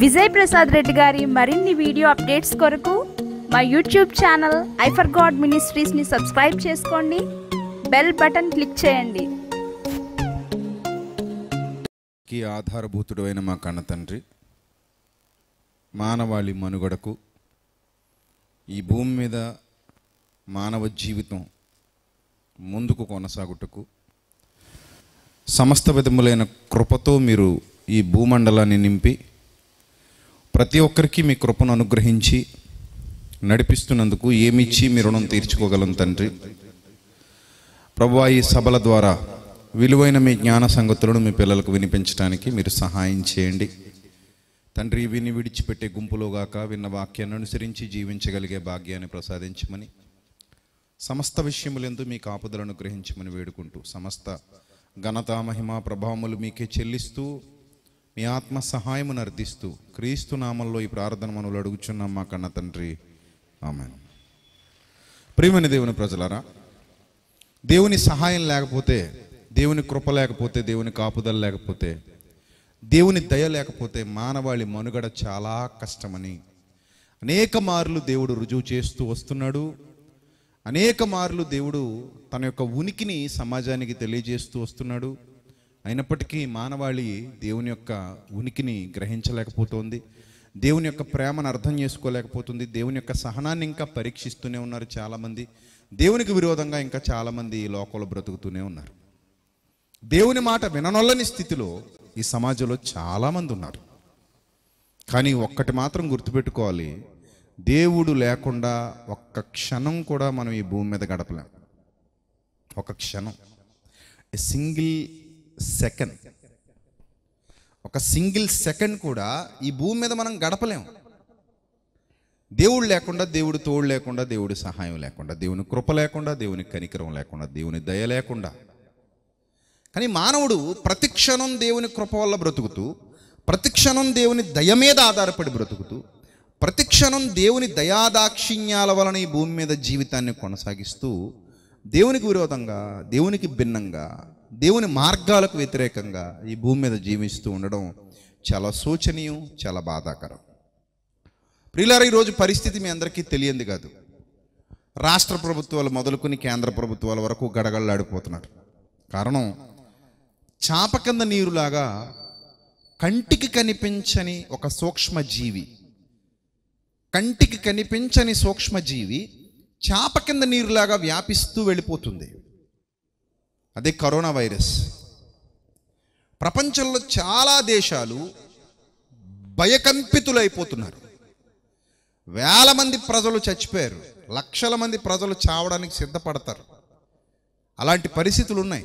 విజయ్ ప్రసాద్ రెడ్డి గారి మరిన్ని video updates కొరకు మా యూట్యూబ్ ఛానల్ ఐఫర్ గాడ్ మినిస్ట్రీస్ని సబ్స్క్రైబ్ చేసుకోండి బెల్ బటన్ క్లిక్ చేయండి కి ఆధారభూతుడు అయిన మా కన్న తండ్రి మానవాళి మనుగడకు ఈ భూమి మీద మానవ జీవితం ముందుకు కొనసాగుటకు సమస్త విధములైన కృపతో మీరు ఈ భూమండలాన్ని నింపి ప్రతి ఒక్కరికి మీ కృపను అనుగ్రహించి నడిపిస్తున్నందుకు ఏమిచ్చి మీ రుణం తీర్చుకోగలం తండ్రి ప్రభువా ఈ సభల ద్వారా విలువైన మీ జ్ఞాన సంగతులను మీ పిల్లలకు వినిపించడానికి మీరు సహాయం చేయండి తండ్రి విని విడిచిపెట్టే గుంపులోగాక విన్న వాక్యాన్ని అనుసరించి జీవించగలిగే భాగ్యాన్ని ప్రసాదించమని సమస్త విషయములందు మీ కాపుదలను గ్రహించమని వేడుకుంటూ సమస్త ఘనత మహిమ ప్రభావములు మీకే చెల్లిస్తూ మీ ఆత్మ సహాయమును అర్థిస్తూ క్రీస్తు నామంలో ఈ ప్రార్థన మనలు అడుగుచున్నాం మా కన్న తండ్రి ఆమె ప్రియమైన దేవుని ప్రజలారా దేవుని సహాయం లేకపోతే దేవుని కృప లేకపోతే దేవుని కాపుదల లేకపోతే దేవుని దయ లేకపోతే మానవాళి మనుగడ చాలా కష్టమని అనేక మార్లు దేవుడు రుజువు చేస్తూ వస్తున్నాడు అనేక మార్లు దేవుడు తన యొక్క ఉనికిని సమాజానికి తెలియజేస్తూ వస్తున్నాడు అయినప్పటికీ మానవాళి దేవుని యొక్క ఉనికిని గ్రహించలేకపోతోంది దేవుని యొక్క ప్రేమను అర్థం చేసుకోలేకపోతుంది దేవుని యొక్క సహనాన్ని ఇంకా పరీక్షిస్తూనే ఉన్నారు చాలామంది దేవునికి విరోధంగా ఇంకా చాలామంది ఈ లోకంలో బ్రతుకుతూనే ఉన్నారు దేవుని మాట విననొల్లని స్థితిలో ఈ సమాజంలో చాలామంది ఉన్నారు కానీ ఒక్కటి మాత్రం గుర్తుపెట్టుకోవాలి దేవుడు లేకుండా ఒక్క క్షణం కూడా మనం ఈ భూమి మీద గడపలేం ఒక క్షణం ఎ సింగిల్ సెకండ్ ఒక సింగిల్ సెకండ్ కూడా ఈ భూమి మీద మనం గడపలేం దేవుడు లేకుండా దేవుడు తోడు లేకుండా దేవుడి సహాయం లేకుండా దేవుని కృప లేకుండా దేవుని కనికరం లేకుండా దేవుని దయ లేకుండా కానీ మానవుడు ప్రతిక్షణం దేవుని కృప వల్ల బ్రతుకుతూ ప్రతిక్షణం దేవుని దయ మీద ఆధారపడి బ్రతుకుతూ ప్రతిక్షణం దేవుని దయాదాక్షిణ్యాల వలన ఈ భూమి మీద జీవితాన్ని కొనసాగిస్తూ దేవునికి విరోధంగా దేవునికి భిన్నంగా దేవుని మార్గాలకు వ్యతిరేకంగా ఈ భూమి మీద జీవిస్తూ ఉండడం చాలా శోచనీయం చాలా బాధాకరం ప్రియులారా ఈరోజు పరిస్థితి మీ అందరికీ తెలియంది కాదు రాష్ట్ర ప్రభుత్వాలు మొదలుకొని కేంద్ర ప్రభుత్వాల వరకు గడగడలాడిపోతున్నారు కారణం చాప కింద నీరులాగా కంటికి కనిపించని ఒక సూక్ష్మ జీవి కంటికి కనిపించని సూక్ష్మజీవి చాప కింద నీరులాగా వ్యాపిస్తూ వెళ్ళిపోతుంది అదే కరోనా వైరస్ ప్రపంచంలో చాలా దేశాలు భయకంపితులైపోతున్నారు వేల మంది ప్రజలు చచ్చిపోయారు లక్షల మంది ప్రజలు చావడానికి సిద్ధపడతారు అలాంటి పరిస్థితులు ఉన్నాయి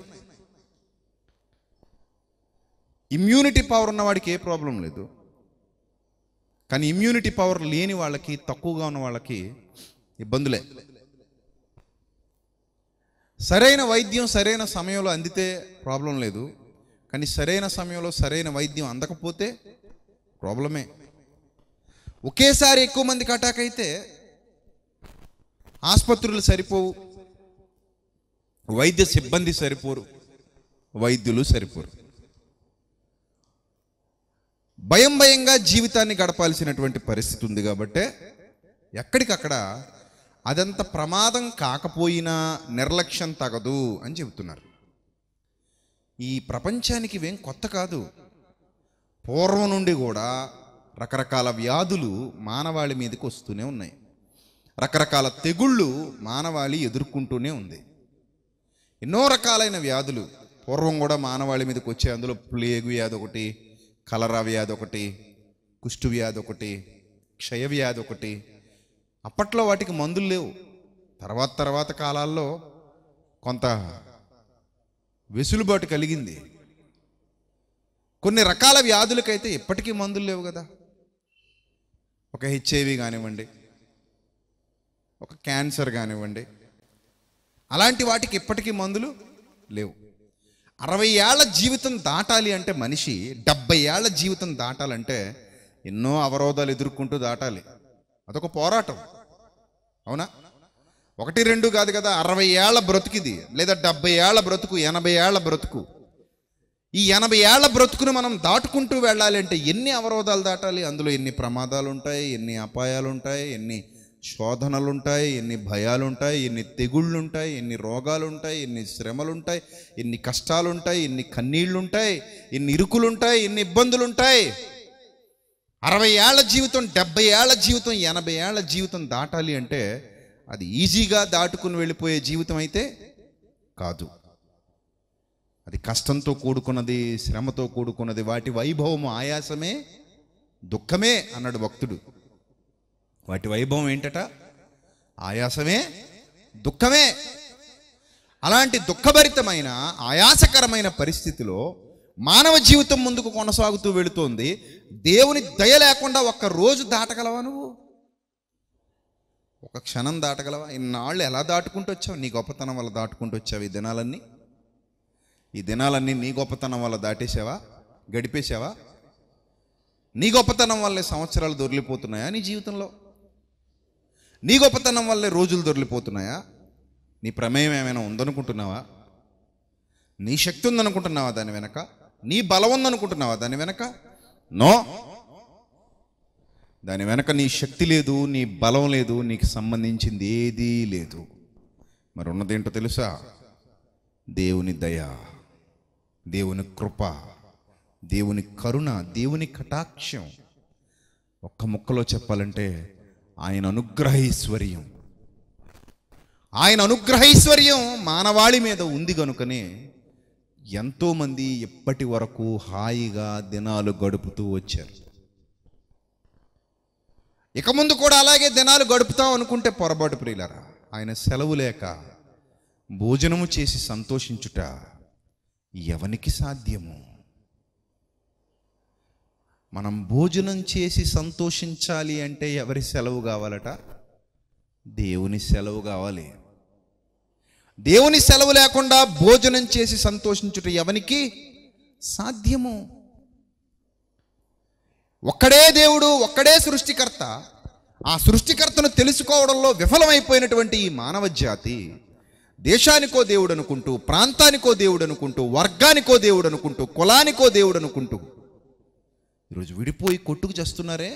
ఇమ్యూనిటీ పవర్ ఉన్నవాడికి ఏ ప్రాబ్లం లేదు కానీ ఇమ్యూనిటీ పవర్ లేని వాళ్ళకి తక్కువగా ఉన్న వాళ్ళకి ఇబ్బందులే సరైన వైద్యం సరైన సమయంలో అందితే ప్రాబ్లం లేదు కానీ సరైన సమయంలో సరైన వైద్యం అందకపోతే ప్రాబ్లమే ఒకేసారి ఎక్కువ మందికి అటాక్ అయితే ఆసుపత్రులు సరిపోవు వైద్య సిబ్బంది సరిపోరు వైద్యులు సరిపోరు భయం భయంగా జీవితాన్ని గడపాల్సినటువంటి పరిస్థితి ఉంది కాబట్టే ఎక్కడికక్కడ అదంత ప్రమాదం కాకపోయినా నిర్లక్ష్యం తగదు అని చెబుతున్నారు ఈ ప్రపంచానికి ఇవేం కొత్త కాదు పూర్వం నుండి కూడా రకరకాల వ్యాధులు మానవాళి మీదకి వస్తూనే ఉన్నాయి రకరకాల తెగుళ్ళు మానవాళి ఎదుర్కొంటూనే ఉంది ఎన్నో రకాలైన వ్యాధులు పూర్వం కూడా మానవాళి మీదకి వచ్చే అందులో ప్లేగు వ్యాధి ఒకటి కలరా వ్యాధి ఒకటి కుష్టు వ్యాధి ఒకటి క్షయ వ్యాధి ఒకటి అప్పట్లో వాటికి మందులు లేవు తర్వాత తర్వాత కాలాల్లో కొంత వెసులుబాటు కలిగింది కొన్ని రకాల వ్యాధులకైతే ఇప్పటికీ మందులు లేవు కదా ఒక హెచ్ఐవి కానివ్వండి ఒక క్యాన్సర్ కానివ్వండి అలాంటి వాటికి ఇప్పటికీ మందులు లేవు అరవై ఏళ్ల జీవితం దాటాలి అంటే మనిషి డెబ్బై ఏళ్ల జీవితం దాటాలంటే ఎన్నో అవరోధాలు ఎదుర్కొంటూ దాటాలి అదొక పోరాటం అవునా ఒకటి రెండు కాదు కదా అరవై ఏళ్ల బ్రతుకిది లేదా డెబ్బై ఏళ్ల బ్రతుకు ఎనభై ఏళ్ల బ్రతుకు ఈ ఎనభై ఏళ్ల బ్రతుకును మనం దాటుకుంటూ వెళ్ళాలి అంటే ఎన్ని అవరోధాలు దాటాలి అందులో ఎన్ని ప్రమాదాలు ఉంటాయి ఎన్ని అపాయాలు ఉంటాయి ఎన్ని శోధనలు ఉంటాయి ఎన్ని భయాలు ఉంటాయి ఎన్ని తెగుళ్ళు ఉంటాయి ఎన్ని రోగాలు ఉంటాయి ఎన్ని శ్రమలు ఉంటాయి ఎన్ని కష్టాలు ఉంటాయి ఎన్ని కన్నీళ్లు ఉంటాయి ఎన్ని ఇరుకులు ఉంటాయి ఎన్ని ఇబ్బందులు ఉంటాయి అరవై ఏళ్ల జీవితం డెబ్బై ఏళ్ల జీవితం ఎనభై ఏళ్ల జీవితం దాటాలి అంటే అది ఈజీగా దాటుకుని వెళ్ళిపోయే జీవితం అయితే కాదు అది కష్టంతో కూడుకున్నది శ్రమతో కూడుకున్నది వాటి వైభవము ఆయాసమే దుఃఖమే అన్నాడు భక్తుడు వాటి వైభవం ఏంటట ఆయాసమే దుఃఖమే అలాంటి దుఃఖభరితమైన ఆయాసకరమైన పరిస్థితిలో మానవ జీవితం ముందుకు కొనసాగుతూ వెళుతోంది దేవుని దయ లేకుండా ఒక్క రోజు దాటగలవా నువ్వు ఒక క్షణం దాటగలవా ఇన్నాళ్ళు ఎలా దాటుకుంటూ వచ్చావు నీ గొప్పతనం వల్ల దాటుకుంటూ వచ్చావు ఈ దినాలన్నీ ఈ దినాలన్నీ నీ గొప్పతనం వల్ల దాటేసావా గడిపేశావా నీ గొప్పతనం వల్లే సంవత్సరాలు దొరికిపోతున్నాయా నీ జీవితంలో నీ గొప్పతనం వల్లే రోజులు దొరికిపోతున్నాయా నీ ప్రమేయం ఏమైనా ఉందనుకుంటున్నావా నీ శక్తి ఉందనుకుంటున్నావా దాని వెనక నీ బలం ఉందనుకుంటున్నావా దాని వెనక నో దాని వెనక నీ శక్తి లేదు నీ బలం లేదు నీకు సంబంధించింది ఏదీ లేదు మరి ఉన్నదేంటో తెలుసా దేవుని దయ దేవుని కృప దేవుని కరుణ దేవుని కటాక్షం ఒక్క ముక్కలో చెప్పాలంటే ఆయన అనుగ్రహైశ్వర్యం ఆయన అనుగ్రహైశ్వర్యం మానవాళి మీద ఉంది కనుకనే ఎంతోమంది ఇప్పటి వరకు హాయిగా దినాలు గడుపుతూ వచ్చారు ఇక ముందు కూడా అలాగే దినాలు గడుపుతాం అనుకుంటే పొరపాటు ప్రియులరా ఆయన సెలవు లేక భోజనము చేసి సంతోషించుట ఎవనికి సాధ్యము మనం భోజనం చేసి సంతోషించాలి అంటే ఎవరి సెలవు కావాలట దేవుని సెలవు కావాలి దేవుని సెలవు లేకుండా భోజనం చేసి సంతోషించుట ఎవనికి సాధ్యము ఒక్కడే దేవుడు ఒక్కడే సృష్టికర్త ఆ సృష్టికర్తను తెలుసుకోవడంలో విఫలమైపోయినటువంటి ఈ మానవ జాతి దేశానికో దేవుడు అనుకుంటూ ప్రాంతానికో దేవుడు అనుకుంటూ వర్గానికో దేవుడు అనుకుంటూ కులానికో దేవుడు అనుకుంటూ ఈరోజు విడిపోయి కొట్టుకు చేస్తున్నారే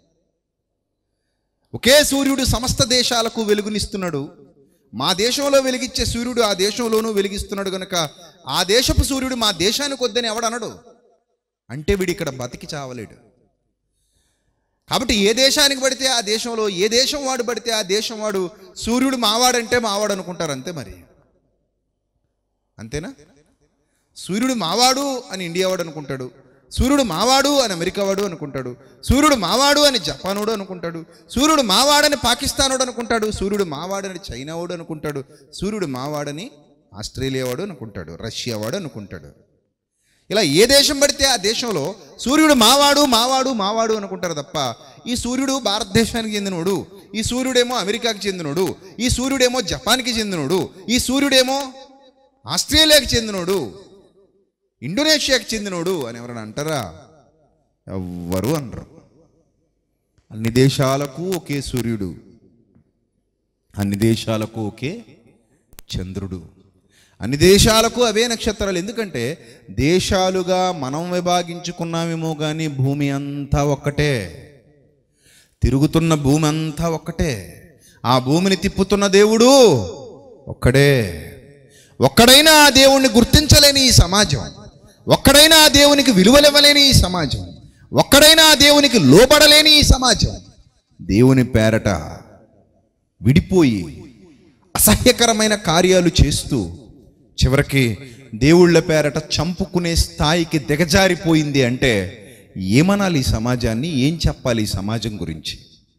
ఒకే సూర్యుడు సమస్త దేశాలకు వెలుగునిస్తున్నాడు మా దేశంలో వెలిగించే సూర్యుడు ఆ దేశంలోనూ వెలిగిస్తున్నాడు కనుక ఆ దేశపు సూర్యుడు మా దేశానికి వద్దని ఎవడనడు అంటే వీడు ఇక్కడ బతికి చావలేడు కాబట్టి ఏ దేశానికి పడితే ఆ దేశంలో ఏ దేశం వాడు పడితే ఆ దేశం వాడు సూర్యుడు మావాడంటే మావాడు అనుకుంటారు అంతే మరి అంతేనా సూర్యుడు మావాడు అని ఇండియా వాడు అనుకుంటాడు సూర్యుడు మావాడు అని అమెరికా వాడు అనుకుంటాడు సూర్యుడు మావాడు అని జపానోడు అనుకుంటాడు సూర్యుడు మావాడని పాకిస్తానోడు అనుకుంటాడు సూర్యుడు మావాడని చైనా వాడు అనుకుంటాడు సూర్యుడు మావాడని ఆస్ట్రేలియా వాడు అనుకుంటాడు రష్యా వాడు అనుకుంటాడు ఇలా ఏ దేశం పడితే ఆ దేశంలో సూర్యుడు మావాడు మావాడు మావాడు అనుకుంటారు తప్ప ఈ సూర్యుడు భారతదేశానికి చెందినోడు ఈ సూర్యుడేమో అమెరికాకి చెందినోడు ఈ సూర్యుడేమో జపాన్కి చెందినోడు ఈ సూర్యుడేమో ఆస్ట్రేలియాకి చెందినోడు ఇండోనేషియాకి చెందినోడు అని ఎవరైనా అంటారా ఎవ్వరు అనరు అన్ని దేశాలకు ఒకే సూర్యుడు అన్ని దేశాలకు ఒకే చంద్రుడు అన్ని దేశాలకు అవే నక్షత్రాలు ఎందుకంటే దేశాలుగా మనం విభాగించుకున్నామేమో కానీ భూమి అంతా ఒక్కటే తిరుగుతున్న భూమి అంతా ఒక్కటే ఆ భూమిని తిప్పుతున్న దేవుడు ఒక్కడే ఒక్కడైనా ఆ దేవుణ్ణి గుర్తించలేని ఈ సమాజం ఒక్కడైనా ఆ దేవునికి విలువలివ్వలేని ఈ సమాజం ఒక్కడైనా ఆ దేవునికి లోబడలేని ఈ సమాజం దేవుని పేరట విడిపోయి అసహ్యకరమైన కార్యాలు చేస్తూ చివరికి దేవుళ్ళ పేరట చంపుకునే స్థాయికి దిగజారిపోయింది అంటే ఏమనాలి ఈ సమాజాన్ని ఏం చెప్పాలి ఈ సమాజం గురించి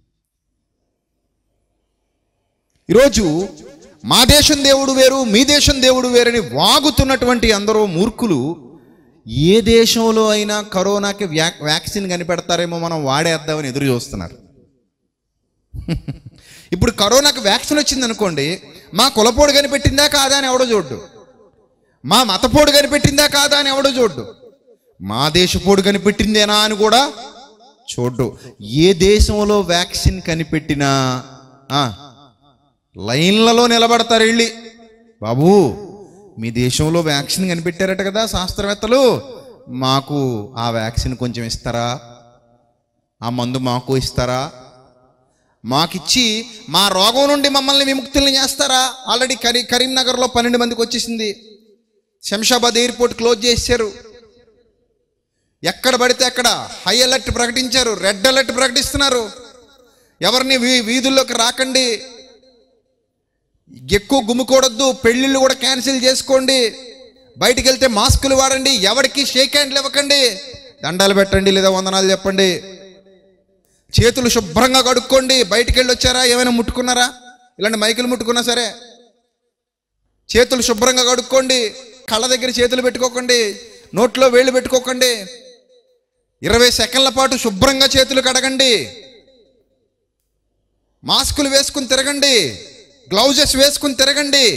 ఈరోజు మా దేశం దేవుడు వేరు మీ దేశం దేవుడు వేరని వాగుతున్నటువంటి అందరూ మూర్ఖులు ఏ దేశంలో అయినా కరోనాకి వ్యా వ్యాక్సిన్ కనిపెడతారేమో మనం వాడేద్దామని ఎదురు చూస్తున్నారు ఇప్పుడు కరోనాకి వ్యాక్సిన్ వచ్చింది అనుకోండి మా కులపోడు కనిపెట్టిందా కాదా అని ఎవడో చూడ్డు మా మతపోడు కనిపెట్టిందా కాదా అని ఎవడో చూడ్డు మా దేశపోడు కనిపెట్టిందేనా అని కూడా చూడ్డు ఏ దేశంలో వ్యాక్సిన్ కనిపెట్టినా ఆ, లైన్లలో నిలబడతారు వెళ్ళి బాబు మీ దేశంలో వ్యాక్సిన్ కనిపెట్టారట కదా శాస్త్రవేత్తలు మాకు ఆ వ్యాక్సిన్ కొంచెం ఇస్తారా ఆ మందు మాకు ఇస్తారా మాకిచ్చి మా రోగం నుండి మమ్మల్ని విముక్తుల్ని చేస్తారా ఆల్రెడీ కరీ కరీంనగర్లో పన్నెండు మందికి వచ్చేసింది శంషాబాద్ ఎయిర్పోర్ట్ క్లోజ్ చేశారు ఎక్కడ పడితే అక్కడ హై అలర్ట్ ప్రకటించారు రెడ్ అలర్ట్ ప్రకటిస్తున్నారు ఎవరిని వీ వీధుల్లోకి రాకండి ఎక్కువ గుమ్ముకూడద్దు పెళ్ళిళ్ళు కూడా క్యాన్సిల్ చేసుకోండి బయటికి వెళ్తే మాస్కులు వాడండి ఎవరికి షేక్ హ్యాండ్లు ఇవ్వకండి దండాలు పెట్టండి లేదా వందనాలు చెప్పండి చేతులు శుభ్రంగా కడుక్కోండి బయటికి వెళ్ళి వచ్చారా ఏమైనా ముట్టుకున్నారా ఇలాంటి మైకులు ముట్టుకున్నా సరే చేతులు శుభ్రంగా కడుక్కోండి కళ్ళ దగ్గర చేతులు పెట్టుకోకండి నోట్లో వేళ్ళు పెట్టుకోకండి ఇరవై సెకండ్ల పాటు శుభ్రంగా చేతులు కడగండి మాస్కులు వేసుకుని తిరగండి గ్లౌజెస్ వేసుకుని తిరగండి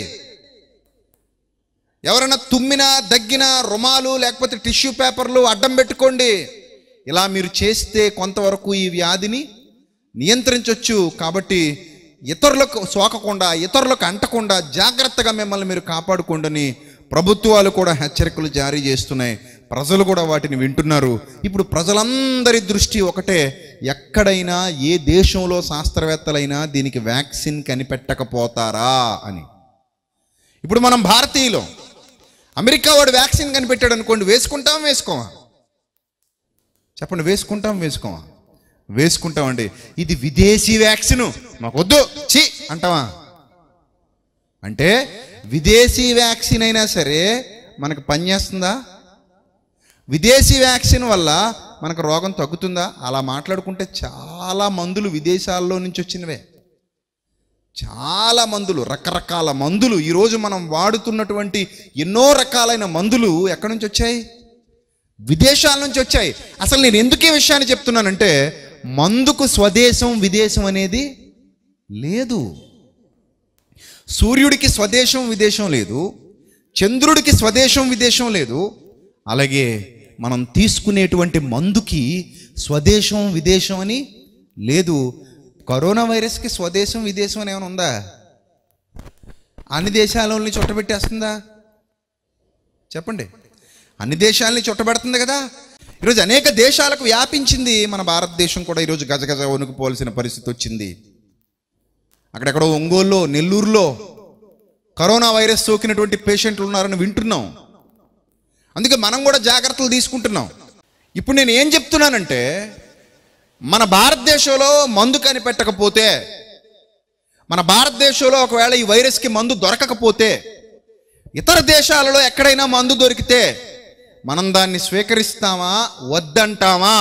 ఎవరైనా తుమ్మినా దగ్గినా రుమాలు లేకపోతే టిష్యూ పేపర్లు అడ్డం పెట్టుకోండి ఇలా మీరు చేస్తే కొంతవరకు ఈ వ్యాధిని నియంత్రించవచ్చు కాబట్టి ఇతరులకు సోకకుండా ఇతరులకు అంటకుండా జాగ్రత్తగా మిమ్మల్ని మీరు కాపాడుకోండి ప్రభుత్వాలు కూడా హెచ్చరికలు జారీ చేస్తున్నాయి ప్రజలు కూడా వాటిని వింటున్నారు ఇప్పుడు ప్రజలందరి దృష్టి ఒకటే ఎక్కడైనా ఏ దేశంలో శాస్త్రవేత్తలైనా దీనికి వ్యాక్సిన్ కనిపెట్టకపోతారా అని ఇప్పుడు మనం భారతీయులు అమెరికా వాడు వ్యాక్సిన్ కనిపెట్టాడు అనుకోండి వేసుకుంటాం వేసుకోమా చెప్పండి వేసుకుంటాం వేసుకోమా వేసుకుంటామండి ఇది విదేశీ వ్యాక్సిన్ మాకు వద్దు చి అంటావా అంటే విదేశీ వ్యాక్సిన్ అయినా సరే మనకు పనిచేస్తుందా విదేశీ వ్యాక్సిన్ వల్ల మనకు రోగం తగ్గుతుందా అలా మాట్లాడుకుంటే చాలా మందులు విదేశాల్లో నుంచి వచ్చినవే చాలా మందులు రకరకాల మందులు ఈరోజు మనం వాడుతున్నటువంటి ఎన్నో రకాలైన మందులు ఎక్కడి నుంచి వచ్చాయి విదేశాల నుంచి వచ్చాయి అసలు నేను ఎందుకు ఈ విషయాన్ని చెప్తున్నానంటే మందుకు స్వదేశం విదేశం అనేది లేదు సూర్యుడికి స్వదేశం విదేశం లేదు చంద్రుడికి స్వదేశం విదేశం లేదు అలాగే మనం తీసుకునేటువంటి మందుకి స్వదేశం విదేశం అని లేదు కరోనా వైరస్కి స్వదేశం విదేశం అని ఏమైనా ఉందా అన్ని దేశాలని చుట్టబెట్టేస్తుందా చెప్పండి అన్ని దేశాలని చుట్టబెడుతుంది కదా ఈరోజు అనేక దేశాలకు వ్యాపించింది మన భారతదేశం కూడా ఈరోజు గజగజ వణుకుపోవాల్సిన పరిస్థితి వచ్చింది అక్కడెక్కడో ఒంగోలులో నెల్లూరులో కరోనా వైరస్ సోకినటువంటి పేషెంట్లు ఉన్నారని వింటున్నాం అందుకే మనం కూడా జాగ్రత్తలు తీసుకుంటున్నాం ఇప్పుడు నేను ఏం చెప్తున్నానంటే మన భారతదేశంలో మందు కనిపెట్టకపోతే మన భారతదేశంలో ఒకవేళ ఈ వైరస్కి మందు దొరకకపోతే ఇతర దేశాలలో ఎక్కడైనా మందు దొరికితే మనం దాన్ని స్వీకరిస్తామా వద్దంటామా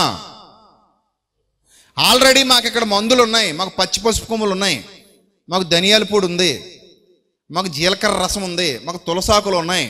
ఆల్రెడీ మాకు ఇక్కడ మందులు ఉన్నాయి మాకు పచ్చి పసుపు కొమ్ములు ఉన్నాయి మాకు ధనియాల పొడి ఉంది మాకు జీలకర్ర రసం ఉంది మాకు తులసాకులు ఉన్నాయి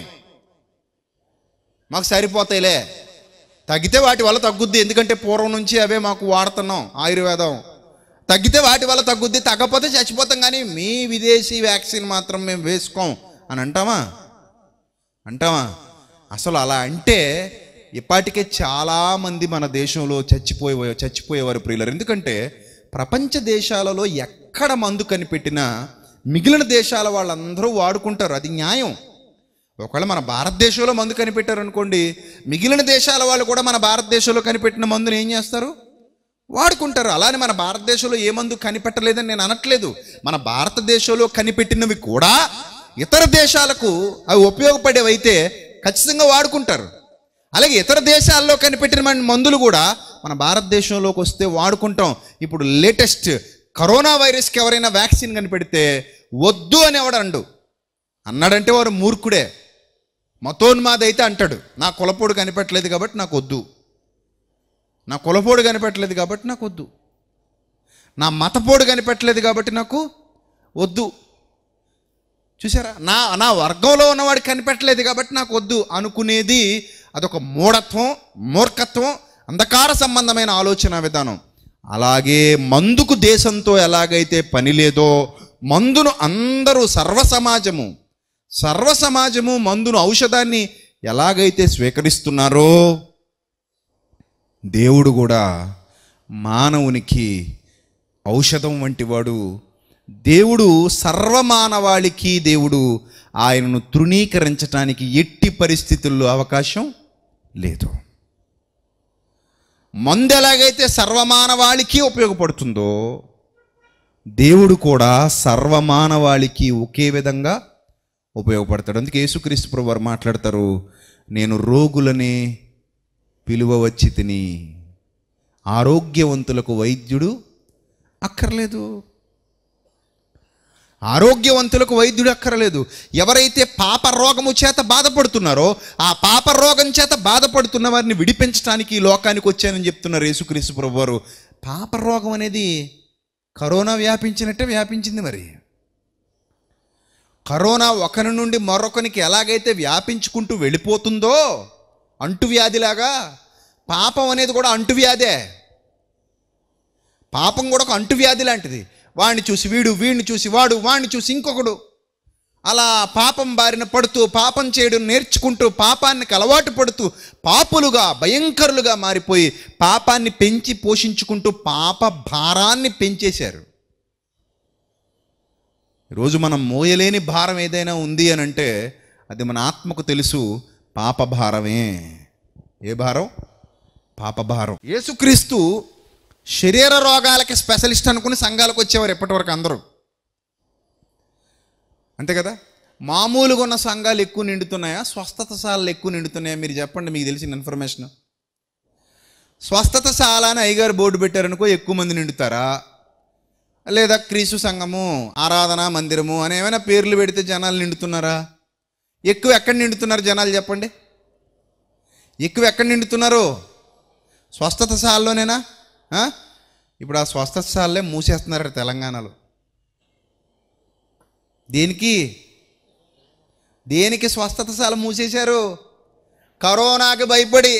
మాకు సరిపోతాయిలే తగ్గితే వాటి వల్ల తగ్గుద్ది ఎందుకంటే పూర్వం నుంచి అవే మాకు వాడుతున్నాం ఆయుర్వేదం తగ్గితే వాటి వల్ల తగ్గుద్ది తగ్గకపోతే చచ్చిపోతాం కానీ మీ విదేశీ వ్యాక్సిన్ మాత్రం మేము వేసుకోం అని అంటామా అంటామా అసలు అలా అంటే ఇప్పటికే చాలామంది మన దేశంలో చచ్చిపోయే చచ్చిపోయేవారు ప్రియులరు ఎందుకంటే ప్రపంచ దేశాలలో ఎక్కడ మందు కనిపెట్టినా మిగిలిన దేశాల వాళ్ళందరూ వాడుకుంటారు అది న్యాయం ఒకవేళ మన భారతదేశంలో మందు కనిపెట్టారు అనుకోండి మిగిలిన దేశాల వాళ్ళు కూడా మన భారతదేశంలో కనిపెట్టిన మందుని ఏం చేస్తారు వాడుకుంటారు అలానే మన భారతదేశంలో ఏ మందు కనిపెట్టలేదని నేను అనట్లేదు మన భారతదేశంలో కనిపెట్టినవి కూడా ఇతర దేశాలకు అవి ఉపయోగపడేవైతే ఖచ్చితంగా వాడుకుంటారు అలాగే ఇతర దేశాల్లో కనిపెట్టిన మన మందులు కూడా మన భారతదేశంలోకి వస్తే వాడుకుంటాం ఇప్పుడు లేటెస్ట్ కరోనా వైరస్కి ఎవరైనా వ్యాక్సిన్ కనిపెడితే వద్దు అనేవాడు అండు అన్నాడంటే వాడు మూర్ఖుడే మతోన్మాద అయితే అంటాడు నా కులపోడు కనిపెట్టలేదు కాబట్టి నాకు వద్దు నా కులపోడు కనిపెట్టలేదు కాబట్టి నాకు వద్దు నా మతపోడు కనిపెట్టలేదు కాబట్టి నాకు వద్దు చూసారా నా నా వర్గంలో ఉన్నవాడు కనిపెట్టలేదు కాబట్టి నాకు వద్దు అనుకునేది అదొక మూఢత్వం మూర్ఖత్వం అంధకార సంబంధమైన ఆలోచన విధానం అలాగే మందుకు దేశంతో ఎలాగైతే పని లేదో మందును అందరూ సర్వ సమాజము సర్వ సమాజము మందును ఔషధాన్ని ఎలాగైతే స్వీకరిస్తున్నారో దేవుడు కూడా మానవునికి ఔషధం వంటి వాడు దేవుడు సర్వమానవాళికి దేవుడు ఆయనను తృణీకరించటానికి ఎట్టి పరిస్థితుల్లో అవకాశం లేదు మందు ఎలాగైతే సర్వమానవాళికి ఉపయోగపడుతుందో దేవుడు కూడా సర్వమానవాళికి ఒకే విధంగా ఉపయోగపడతాడు అందుకే యేసుక్రీస్తు ప్రభు వారు మాట్లాడతారు నేను రోగులని పిలువ వచ్చి తిని ఆరోగ్యవంతులకు వైద్యుడు అక్కర్లేదు ఆరోగ్యవంతులకు వైద్యుడు అక్కర్లేదు ఎవరైతే పాప రోగము చేత బాధపడుతున్నారో ఆ పాప రోగం చేత బాధపడుతున్న వారిని విడిపించడానికి ఈ లోకానికి వచ్చానని చెప్తున్నారు యేసుక్రీస్తు ప్రభు వారు పాప రోగం అనేది కరోనా వ్యాపించినట్టే వ్యాపించింది మరి కరోనా ఒకరి నుండి మరొకరికి ఎలాగైతే వ్యాపించుకుంటూ వెళ్ళిపోతుందో అంటువ్యాధిలాగా పాపం అనేది కూడా అంటువ్యాధే పాపం కూడా ఒక అంటువ్యాధి లాంటిది వాడిని చూసి వీడు వీడిని చూసి వాడు వాడిని చూసి ఇంకొకడు అలా పాపం బారిన పడుతూ పాపం చేయడం నేర్చుకుంటూ పాపానికి అలవాటు పడుతూ పాపులుగా భయంకరులుగా మారిపోయి పాపాన్ని పెంచి పోషించుకుంటూ పాప భారాన్ని పెంచేశారు ఈరోజు మనం మోయలేని భారం ఏదైనా ఉంది అని అంటే అది మన ఆత్మకు తెలుసు పాప భారమే ఏ భారం పాప భారం యేసుక్రీస్తు శరీర రోగాలకి స్పెషలిస్ట్ అనుకుని సంఘాలకు వచ్చేవారు ఎప్పటివరకు అందరూ అంతే కదా మామూలుగా ఉన్న సంఘాలు ఎక్కువ నిండుతున్నాయా స్వస్థత శాలలు ఎక్కువ నిండుతున్నాయా మీరు చెప్పండి మీకు తెలిసిన ఇన్ఫర్మేషన్ స్వస్థత శాల అని అయ్యగారు బోర్డు పెట్టారనుకో ఎక్కువ మంది నిండుతారా లేదా క్రీస్తు సంఘము ఆరాధన మందిరము అని ఏమైనా పేర్లు పెడితే జనాలు నిండుతున్నారా ఎక్కువ ఎక్కడ నిండుతున్నారు జనాలు చెప్పండి ఎక్కువ ఎక్కడ నిండుతున్నారు స్వస్థత శాలలోనేనా ఆ? ఇప్పుడు ఆ స్వస్థత శాలలే మూసేస్తున్నారు తెలంగాణలో దేనికి దేనికి స్వస్థత శాల మూసేశారు కరోనాకి భయపడి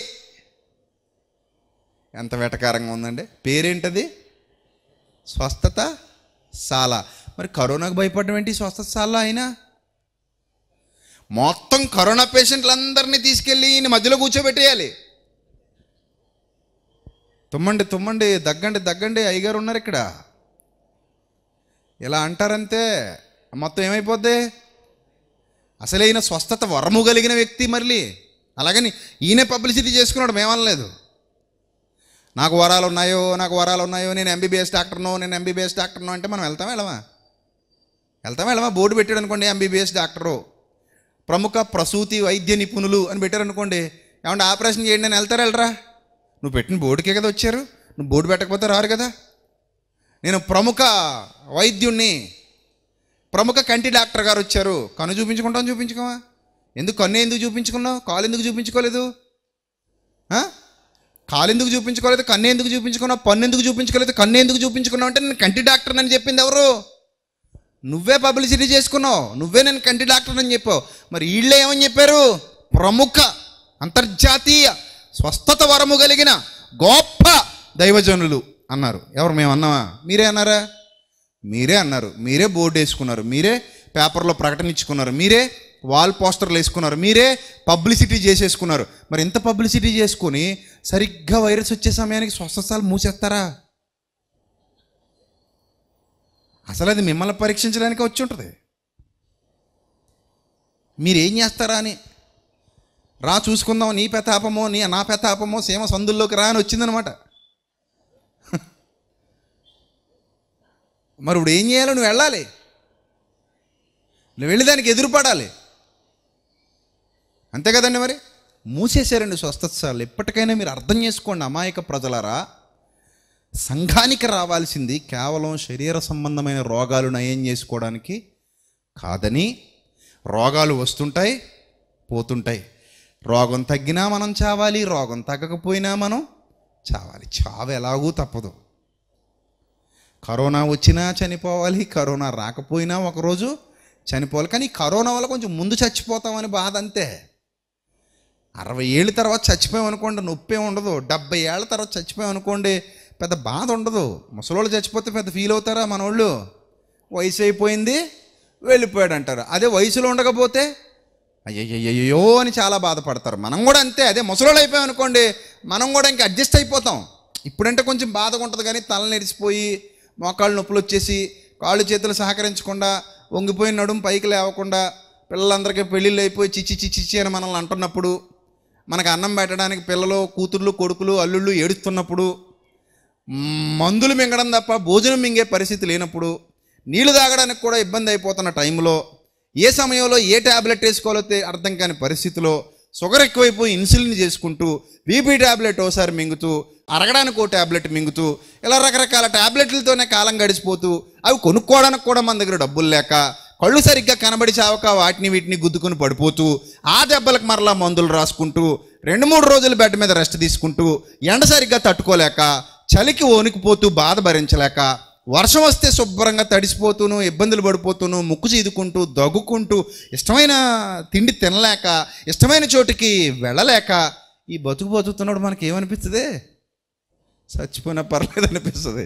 ఎంత వెటకారంగా ఉందండి పేరేంటది స్వస్థత శాల మరి కరోనాకు భయపడడం ఏంటి స్వస్థత శాల అయినా మొత్తం కరోనా పేషెంట్లందరినీ తీసుకెళ్ళి ఈయన మధ్యలో కూర్చోబెట్టేయాలి తుమ్మండి తుమ్మండి దగ్గండి దగ్గండి అయ్యగారు ఉన్నారు ఇక్కడ ఇలా అంటారంతే మొత్తం ఏమైపోద్ది అసలు ఈయన స్వస్థత వరము కలిగిన వ్యక్తి మళ్ళీ అలాగని ఈయనే పబ్లిసిటీ చేసుకున్నాడు మేమనలేదు నాకు వరాలు ఉన్నాయో నాకు వరాలు ఉన్నాయో నేను ఎంబీబీఎస్ డాక్టర్నో నేను ఎంబీబీఎస్ డాక్టర్నో అంటే మనం వెళ్తాం వెళ్ళమా వెళ్తాం వెళ్ళమా బోర్డు పెట్టాడు అనుకోండి ఎంబీబీఎస్ డాక్టరు ప్రముఖ ప్రసూతి వైద్య నిపుణులు అని పెట్టారనుకోండి ఏమంటే ఆపరేషన్ చేయండి అని వెళ్తారా వెళ్ళరా నువ్వు పెట్టిన బోర్డుకే కదా వచ్చారు నువ్వు బోర్డు పెట్టకపోతే రారు కదా నేను ప్రముఖ వైద్యుణ్ణి ప్రముఖ కంటి డాక్టర్ గారు వచ్చారు కన్ను చూపించుకుంటాం చూపించుకోవా ఎందుకు కన్ను ఎందుకు చూపించుకున్నావు కాలు ఎందుకు చూపించుకోలేదు ఆ? కాలు ఎందుకు చూపించుకోలేదు కన్ను ఎందుకు చూపించుకున్నావు పన్ను ఎందుకు చూపించుకోలేదు కన్ను ఎందుకు చూపించుకున్నావు అంటే నేను కంటి డాక్టర్ అని చెప్పింది ఎవరు నువ్వే పబ్లిసిటీ చేసుకున్నావు నువ్వే నేను కంటి డాక్టర్ అని చెప్పావు మరి వీళ్ళే ఏమని చెప్పారు ప్రముఖ అంతర్జాతీయ స్వస్థత వరము కలిగిన గొప్ప దైవజనులు అన్నారు ఎవరు మేము అన్నామా మీరే అన్నారా మీరే అన్నారు మీరే బోర్డు వేసుకున్నారు మీరే పేపర్లో ప్రకటన ఇచ్చుకున్నారు మీరే వాల్ పోస్టర్లు వేసుకున్నారు మీరే పబ్లిసిటీ చేసేసుకున్నారు మరి ఇంత పబ్లిసిటీ చేసుకుని సరిగ్గా వైరస్ వచ్చే సమయానికి స్వస్థతలు మూసేస్తారా అసలు అది మిమ్మల్ని పరీక్షించడానికి వచ్చి ఉంటుంది మీరు ఏం చేస్తారా అని రా చూసుకుందాం నీ పెతాపమో నీ నా పెతాపమో సీమ సందుల్లోకి రా అని వచ్చిందనమాట మరి ఇప్పుడు ఏం చేయాలో నువ్వు వెళ్ళాలి నువ్వు వెళ్ళి దానికి ఎదురుపడాలి అంతే కదండి మరి మూసేశారండి స్వస్థతశాలలు ఎప్పటికైనా మీరు అర్థం చేసుకోండి అమాయక ప్రజలారా సంఘానికి రావాల్సింది కేవలం శరీర సంబంధమైన రోగాలు నయం చేసుకోవడానికి కాదని రోగాలు వస్తుంటాయి పోతుంటాయి రోగం తగ్గినా మనం చావాలి రోగం తగ్గకపోయినా మనం చావాలి చావు ఎలాగూ తప్పదు కరోనా వచ్చినా చనిపోవాలి కరోనా రాకపోయినా ఒకరోజు చనిపోవాలి కానీ కరోనా వల్ల కొంచెం ముందు చచ్చిపోతామని బాధ అంతే అరవై ఏళ్ళ తర్వాత చచ్చిపోయాం అనుకోండి నొప్పి ఏం ఉండదు డెబ్బై ఏళ్ళ తర్వాత చచ్చిపోయాం అనుకోండి పెద్ద బాధ ఉండదు ముసలోళ్ళు చచ్చిపోతే పెద్ద ఫీల్ అవుతారా మన వాళ్ళు వయసు అయిపోయింది వెళ్ళిపోయాడు అంటారు అదే వయసులో ఉండకపోతే అయ్యయ్యో అని చాలా బాధపడతారు మనం కూడా అంతే అదే ముసలోళ్ళు అయిపోయాం అనుకోండి మనం కూడా ఇంక అడ్జస్ట్ అయిపోతాం ఇప్పుడంటే కొంచెం బాధగా ఉంటుంది కానీ తల నెరిసిపోయి మోకాళ్ళు నొప్పులు వచ్చేసి కాళ్ళు చేతులు సహకరించకుండా వంగిపోయిన నడుము పైకి లేవకుండా పిల్లలందరికీ పెళ్ళిళ్ళు అయిపోయి చిచ్చి చిచ్చి చిచ్చి అని మనల్ని అంటున్నప్పుడు మనకు అన్నం పెట్టడానికి పిల్లలు కూతుర్లు కొడుకులు అల్లుళ్ళు ఏడుస్తున్నప్పుడు మందులు మింగడం తప్ప భోజనం మింగే పరిస్థితి లేనప్పుడు నీళ్లు తాగడానికి కూడా ఇబ్బంది అయిపోతున్న టైంలో ఏ సమయంలో ఏ ట్యాబ్లెట్ వేసుకోవాలో తె- అర్థం కాని పరిస్థితిలో షుగర్ ఎక్కువైపోయి ఇన్సులిన్ చేసుకుంటూ బీపీ ట్యాబ్లెట్ ఓసారి మింగుతూ అరగడానికి ఓ ట్యాబ్లెట్ మింగుతూ ఇలా రకరకాల ట్యాబ్లెట్లతోనే కాలం గడిచిపోతూ అవి కొనుక్కోవడానికి కూడా మన దగ్గర డబ్బులు లేక కళ్ళు సరిగ్గా కనబడి చావక వాటిని వీటిని గుద్దుకుని పడిపోతూ ఆ దెబ్బలకు మరలా మందులు రాసుకుంటూ రెండు మూడు రోజులు బెడ్ మీద రెస్ట్ తీసుకుంటూ ఎండ సరిగ్గా తట్టుకోలేక చలికి వణికిపోతూ బాధ భరించలేక వర్షం వస్తే శుభ్రంగా తడిసిపోతూను ఇబ్బందులు పడిపోతూను ముక్కు చీదుకుంటూ దగ్గుకుంటూ ఇష్టమైన తిండి తినలేక ఇష్టమైన చోటుకి వెళ్ళలేక ఈ బతుకు బతుకుతున్నాడు మనకి ఏమనిపిస్తుంది చచ్చిపోయినా పర్లేదు అనిపిస్తుంది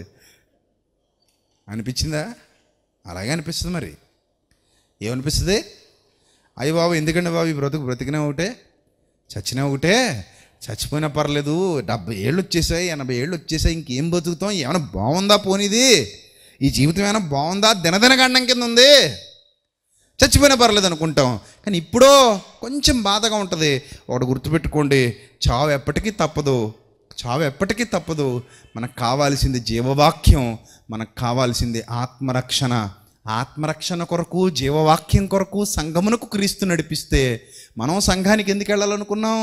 అనిపించిందా అలాగే అనిపిస్తుంది మరి ఏమనిపిస్తుంది అయ్యి బాబు ఎందుకంటే బాబు ఈ బ్రతుకు బ్రతికినా ఒకటే చచ్చినా ఒకటే చచ్చిపోయినా పర్లేదు డెబ్బై ఏళ్ళు వచ్చేసాయి ఎనభై ఏళ్ళు వచ్చేసాయి ఇంకేం బతుకుతాం ఏమైనా బాగుందా పోనీది ఈ జీవితం ఏమైనా బాగుందా దినదిన గండం కింద ఉంది చచ్చిపోయినా పర్లేదు అనుకుంటాం కానీ ఇప్పుడో కొంచెం బాధగా ఉంటుంది ఒకటి గుర్తుపెట్టుకోండి చావు ఎప్పటికీ తప్పదు చావు ఎప్పటికీ తప్పదు మనకు కావాల్సింది జీవవాక్యం మనకు కావాల్సింది ఆత్మరక్షణ ఆత్మరక్షణ కొరకు జీవవాక్యం కొరకు సంఘమునకు క్రీస్తు నడిపిస్తే మనం సంఘానికి ఎందుకు వెళ్ళాలనుకున్నాం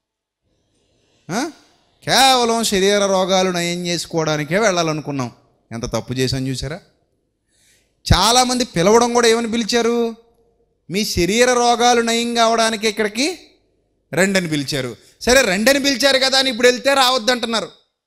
ఆ? కేవలం శరీర రోగాలు నయం చేసుకోవడానికే వెళ్ళాలనుకున్నాం ఎంత తప్పు చేశాను చూసారా చాలామంది పిలవడం కూడా ఏమని పిలిచారు మీ శరీర రోగాలు నయం కావడానికి ఇక్కడికి రెండని పిలిచారు సరే రెండని పిలిచారు కదా అని ఇప్పుడు వెళ్తే రావద్దంటున్నారు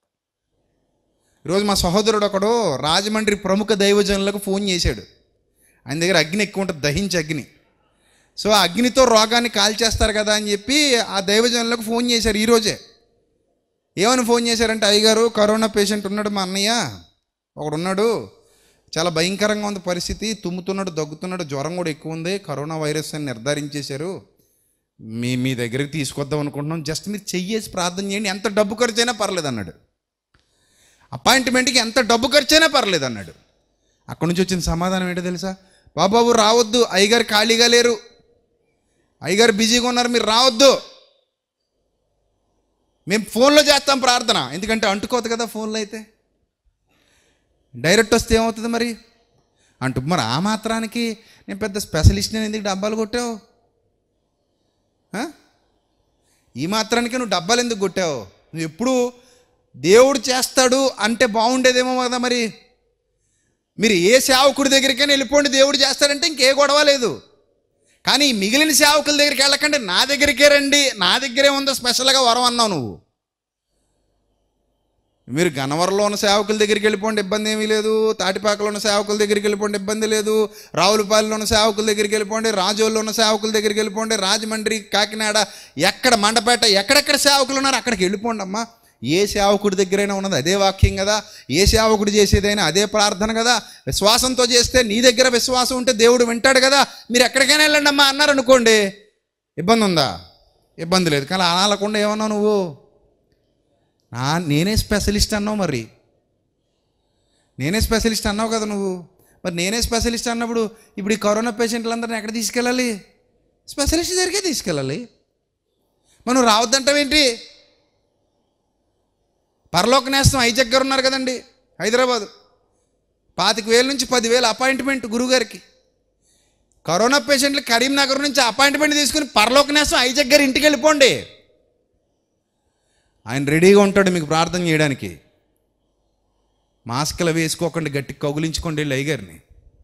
ఈరోజు మా సహోదరుడు ఒకడు రాజమండ్రి ప్రముఖ దైవజనులకు ఫోన్ చేశాడు ఆయన దగ్గర అగ్ని ఎక్కువ ఉంటుంది దహించి అగ్ని సో ఆ అగ్నితో రోగాన్ని కాల్చేస్తారు కదా అని చెప్పి ఆ దైవజనులకు ఫోన్ చేశారు ఈరోజే ఏమని ఫోన్ చేశారంటే అయ్యగారు కరోనా పేషెంట్ ఉన్నాడు మా అన్నయ్య ఒకడు ఉన్నాడు చాలా భయంకరంగా ఉంది పరిస్థితి తుమ్ముతున్నాడు దగ్గుతున్నాడు జ్వరం కూడా ఎక్కువ ఉంది కరోనా వైరస్ అని నిర్ధారించేశారు మీ మీ దగ్గరికి తీసుకొద్దాం అనుకుంటున్నాం జస్ట్ మీరు చెయ్యేసి ప్రార్థన చేయండి ఎంత డబ్బు ఖర్చు అయినా పర్లేదు అన్నాడు అపాయింట్మెంట్కి ఎంత డబ్బు ఖర్చు అయినా పర్లేదు అన్నాడు అక్కడి నుంచి వచ్చిన సమాధానం ఏంటో తెలుసా బాబాబు రావద్దు అయ్యగారు ఖాళీగా లేరు అయ్యగారు బిజీగా ఉన్నారు మీరు రావద్దు మేము ఫోన్లో చేస్తాం ప్రార్థన ఎందుకంటే అంటుకోదు కదా ఫోన్లో అయితే డైరెక్ట్ వస్తే ఏమవుతుంది మరి అంటూ మరి ఆ మాత్రానికి నేను పెద్ద స్పెషలిస్ట్ నేను ఎందుకు డబ్బాలు కొట్టావు ఆ? ఈ మాత్రానికి నువ్వు డబ్బాలు ఎందుకు కొట్టావు నువ్వు ఎప్పుడు దేవుడు చేస్తాడు అంటే బాగుండేదేమో కదా మరి మీరు ఏ సేవకుడి దగ్గరికైనా వెళ్ళిపోండి దేవుడు చేస్తాడంటే ఇంకే గొడవ లేదు కానీ ఈ మిగిలిన సేవకుల దగ్గరికి వెళ్ళకండి నా దగ్గరికే రండి నా దగ్గరే ఉందో స్పెషల్గా వరం అన్నావు నువ్వు మీరు గనవరంలో ఉన్న సేవకుల దగ్గరికి వెళ్ళిపోండి ఇబ్బంది ఏమీ లేదు తాటిపాకలో ఉన్న సేవకుల దగ్గరికి వెళ్ళిపోండి ఇబ్బంది లేదు రావులపాలెంలో ఉన్న సేవకుల దగ్గరికి వెళ్ళిపోండి రాజోల్లో ఉన్న సేవకుల దగ్గరికి వెళ్ళిపోండి రాజమండ్రి కాకినాడ ఎక్కడ మండపేట ఎక్కడెక్కడ సేవకులు ఉన్నారు అక్కడికి వెళ్ళిపోండి అమ్మా ఏ సేవకుడి దగ్గరైనా ఉన్నది అదే వాక్యం కదా ఏ సేవకుడు చేసేదైనా అదే ప్రార్థన కదా విశ్వాసంతో చేస్తే నీ దగ్గర విశ్వాసం ఉంటే దేవుడు వింటాడు కదా మీరు ఎక్కడికైనా వెళ్ళండి అమ్మా అన్నారు అనుకోండి ఇబ్బంది ఉందా ఇబ్బంది లేదు కానీ అనకుండా ఏమన్నావు నువ్వు నా నేనే స్పెషలిస్ట్ అన్నావు మరి నేనే స్పెషలిస్ట్ అన్నావు కదా నువ్వు మరి నేనే స్పెషలిస్ట్ అన్నప్పుడు ఇప్పుడు ఈ కరోనా పేషెంట్లందరిని ఎక్కడ తీసుకెళ్ళాలి స్పెషలిస్ట్ దగ్గరికే తీసుకెళ్ళాలి మనం రావద్దంటావేంటి పరలోక నేస్తం ఐజక్ గారు ఉన్నారు కదండి హైదరాబాదు పాతిక వేల నుంచి పదివేల అపాయింట్మెంట్ గురుగారికి కరోనా పేషెంట్లు కరీంనగర్ నుంచి అపాయింట్మెంట్ తీసుకుని పరలోక నేస్తం ఐజక్ గారి ఇంటికి వెళ్ళిపోండి ఆయన రెడీగా ఉంటాడు మీకు ప్రార్థన చేయడానికి మాస్కులు అవి వేసుకోకండి గట్టి కౌగులించుకోండి వెళ్ళి అయ్యగారిని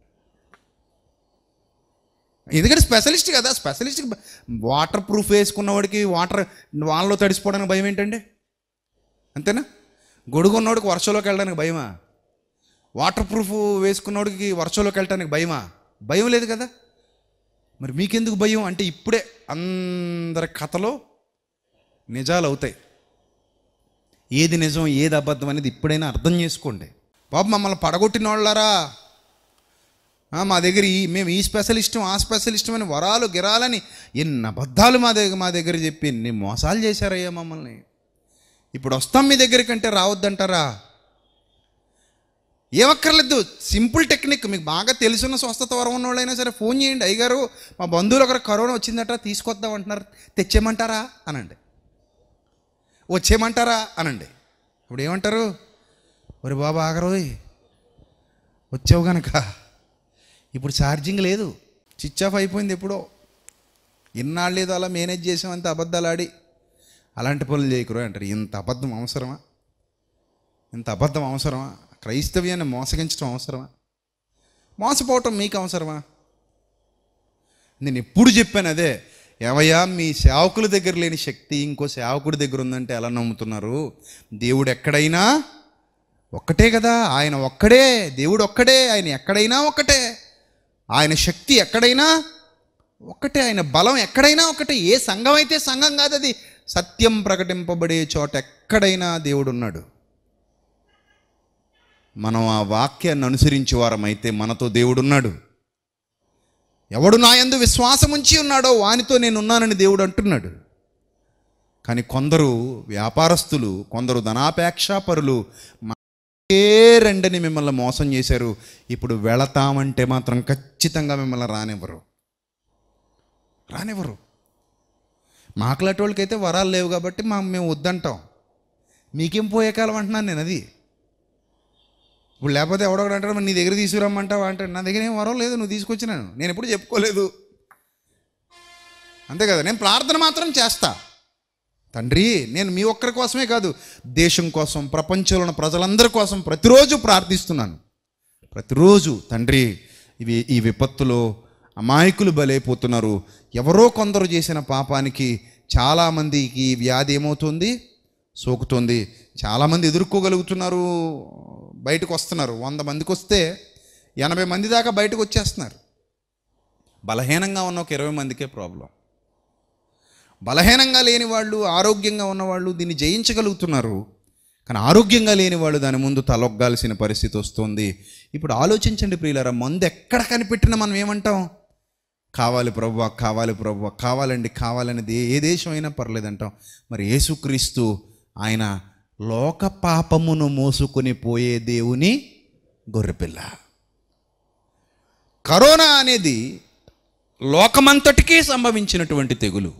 ఎందుకంటే స్పెషలిస్ట్ కదా స్పెషలిస్ట్ వాటర్ ప్రూఫ్ వేసుకున్నవాడికి వాటర్ వాళ్ళలో తడిసిపోవడానికి భయం ఏంటండి అంతేనా గొడుగు ఉన్నవాడికి వర్షంలోకి వెళ్ళడానికి భయమా వాటర్ ప్రూఫ్ వేసుకున్నవాడికి వర్షంలోకి వెళ్ళడానికి భయమా భయం లేదు కదా మరి మీకెందుకు భయం అంటే ఇప్పుడే అందరి కథలో నిజాలు అవుతాయి ఏది నిజం ఏది అబద్ధం అనేది ఇప్పుడైనా అర్థం చేసుకోండి బాబు మమ్మల్ని పడగొట్టిన వాళ్ళారా ఆ, మా దగ్గర ఈ మేము ఈ స్పెషలిస్టం ఆ స్పెషలిస్టం అని వరాలు గిరాలని ఎన్ని అబద్ధాలు మా దగ్గర మా దగ్గర చెప్పి ఎన్ని మోసాలు చేశారయ్యా మమ్మల్ని ఇప్పుడు వస్తాం మీ దగ్గరికి అంటే రావద్దంటారా ఏమక్కర్లేదు సింపుల్ టెక్నిక్ మీకు బాగా తెలుసున్న స్వస్థత వరం ఉన్న వాళ్ళైనా సరే ఫోన్ చేయండి అయ్యగారు మా బంధువులు ఒకరు కరోనా వచ్చిందట తీసుకొద్దాం అంటున్నారు తెచ్చేయమంటారా అనండి వచ్చేయమంటారా అనండి ఇప్పుడు ఏమంటారు ఒరే బాబా ఆగరోయ్ వచ్చావు గనక ఇప్పుడు ఛార్జింగ్ లేదు స్విచ్ ఆఫ్ అయిపోయింది ఎప్పుడో ఇన్నాళ్ళు ఏదో అలా మేనేజ్ చేసామంత అబద్ధాలు ఆడి అలాంటి పనులు చేయకురు అంటారు ఇంత అబద్ధం అవసరమా ఇంత అబద్ధం అవసరమా క్రైస్తవ్యాన్ని మోసగించడం అవసరమా మోసపోవటం మీకు అవసరమా నేను ఎప్పుడు చెప్పాను అదే ఏవయ్యా మీ సేవకుల దగ్గర లేని శక్తి ఇంకో సేవకుడి దగ్గర ఉందంటే ఎలా నమ్ముతున్నారు దేవుడు ఎక్కడైనా ఒక్కటే కదా ఆయన ఒక్కడే దేవుడు ఒక్కడే ఆయన ఎక్కడైనా ఒక్కటే ఆయన శక్తి ఎక్కడైనా ఒక్కటే ఆయన బలం ఎక్కడైనా ఒకటే ఏ సంఘం అయితే సంఘం కాదు అది సత్యం ప్రకటింపబడే చోట ఎక్కడైనా దేవుడు ఉన్నాడు మనం ఆ వాక్యాన్ని అనుసరించి వారమైతే మనతో దేవుడు ఉన్నాడు ఎవడు నా యందు విశ్వాసం ఉంచి ఉన్నాడో వానితో నేను ఉన్నానని దేవుడు అంటున్నాడు కానీ కొందరు వ్యాపారస్తులు కొందరు ధనాపేక్షాపరులు ఏ రెండని మిమ్మల్ని మోసం చేశారు ఇప్పుడు వెళతామంటే మాత్రం ఖచ్చితంగా మిమ్మల్ని రానివ్వరు రానివ్వరు మాకులాంటి వాళ్ళకైతే వరాలు లేవు కాబట్టి మా మేము వద్దంటాం మీకేం పోయే కాలం అంటున్నాను నేను అది ఇప్పుడు లేకపోతే ఎవడొకడు అంటాడు "మరి నీ దగ్గర తీసుకురమ్మంటావా అంటాడు నా దగ్గర ఏం వరం లేదు నువ్వు తీసుకొచ్చినాను నేను ఎప్పుడు చెప్పుకోలేదు అంతే కదా నేను ప్రార్థన మాత్రం చేస్తా తండ్రి నేను మీ ఒక్కరి కోసమే కాదు దేశం కోసం ప్రపంచంలో ఉన్న ప్రజలందరి కోసం ప్రతిరోజు ప్రార్థిస్తున్నాను ప్రతిరోజు తండ్రి ఇవి ఈ విపత్తులో అమాయకులు బలైపోతున్నారు ఎవరో కొందరు చేసిన పాపానికి చాలామందికి ఈ వ్యాధి ఏమవుతుంది సోకుతుంది చాలామంది ఎదుర్కోగలుగుతున్నారు బయటకు వస్తున్నారు వంద మందికి వస్తే ఎనభై మంది దాకా బయటకు వచ్చేస్తున్నారు బలహీనంగా ఉన్న ఒక ఇరవై మందికే ప్రాబ్లం బలహీనంగా లేని వాళ్ళు ఆరోగ్యంగా ఉన్నవాళ్ళు దీన్ని జయించగలుగుతున్నారు కానీ ఆరోగ్యంగా లేని వాళ్ళు దాని ముందు తలొగ్గాల్సిన పరిస్థితి వస్తుంది ఇప్పుడు ఆలోచించండి ప్రియులారా మందు ఎక్కడ కనిపెట్టినా మనం ఏమంటాం కావాలి ప్రభు కావాలి ప్రభు కావాలండి కావాలనేది ఏ దేశం అయినా పర్లేదంటాం మరి యేసుక్రీస్తు ఆయన లోక పాపమును మోసుకొని పోయే దేవుని గొర్రెపిల్ల కరోనా అనేది లోకమంతటికీ సంభవించినటువంటి తెగులు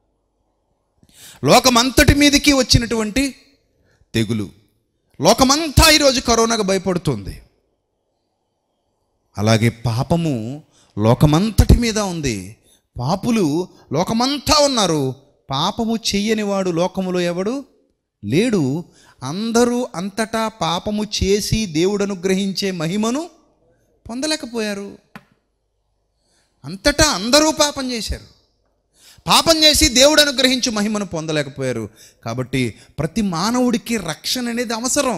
లోకమంతటి మీదకి వచ్చినటువంటి తెగులు లోకమంతా ఈరోజు కరోనాకు భయపడుతుంది అలాగే పాపము లోకమంతటి మీద ఉంది పాపులు లోకమంతా ఉన్నారు పాపము చెయ్యని వాడు లోకములో ఎవడు లేడు అందరూ అంతటా పాపము చేసి దేవుడు అనుగ్రహించే మహిమను పొందలేకపోయారు అంతటా అందరూ పాపం చేశారు పాపం చేసి దేవుడు అనుగ్రహించు మహిమను పొందలేకపోయారు కాబట్టి ప్రతి మానవుడికి రక్షణ అనేది అవసరం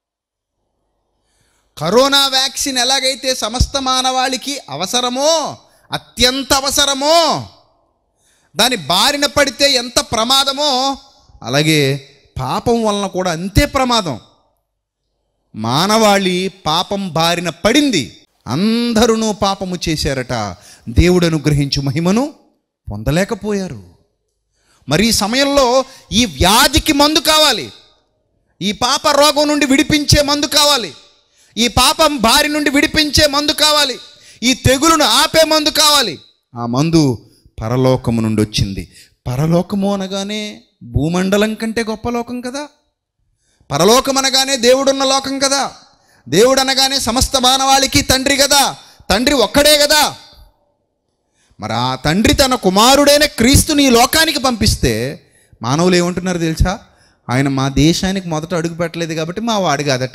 కరోనా వ్యాక్సిన్ ఎలాగైతే సమస్త మానవాళికి అవసరమో అత్యంత అవసరమో దాని బారిన పడితే ఎంత ప్రమాదమో అలాగే పాపం వలన కూడా అంతే ప్రమాదం మానవాళి పాపం బారిన పడింది అందరూ పాపము చేశారట దేవుడు అనుగ్రహించు మహిమను పొందలేకపోయారు మరి ఈ సమయంలో ఈ వ్యాధికి మందు కావాలి ఈ పాప రోగం నుండి విడిపించే మందు కావాలి ఈ పాపం బారి నుండి విడిపించే మందు కావాలి ఈ తెగులును ఆపే మందు కావాలి ఆ మందు పరలోకము నుండి వచ్చింది పరలోకము అనగానే భూమండలం కంటే గొప్ప లోకం కదా పరలోకం అనగానే దేవుడున్న లోకం కదా దేవుడు అనగానే సమస్త మానవాళికి తండ్రి కదా తండ్రి ఒక్కడే కదా మరి ఆ తండ్రి తన కుమారుడైన క్రీస్తుని ఈ లోకానికి పంపిస్తే మానవులు ఏమంటున్నారు తెలుసా ఆయన మా దేశానికి మొదట అడుగు పెట్టలేదు కాబట్టి మా వాడు కాదట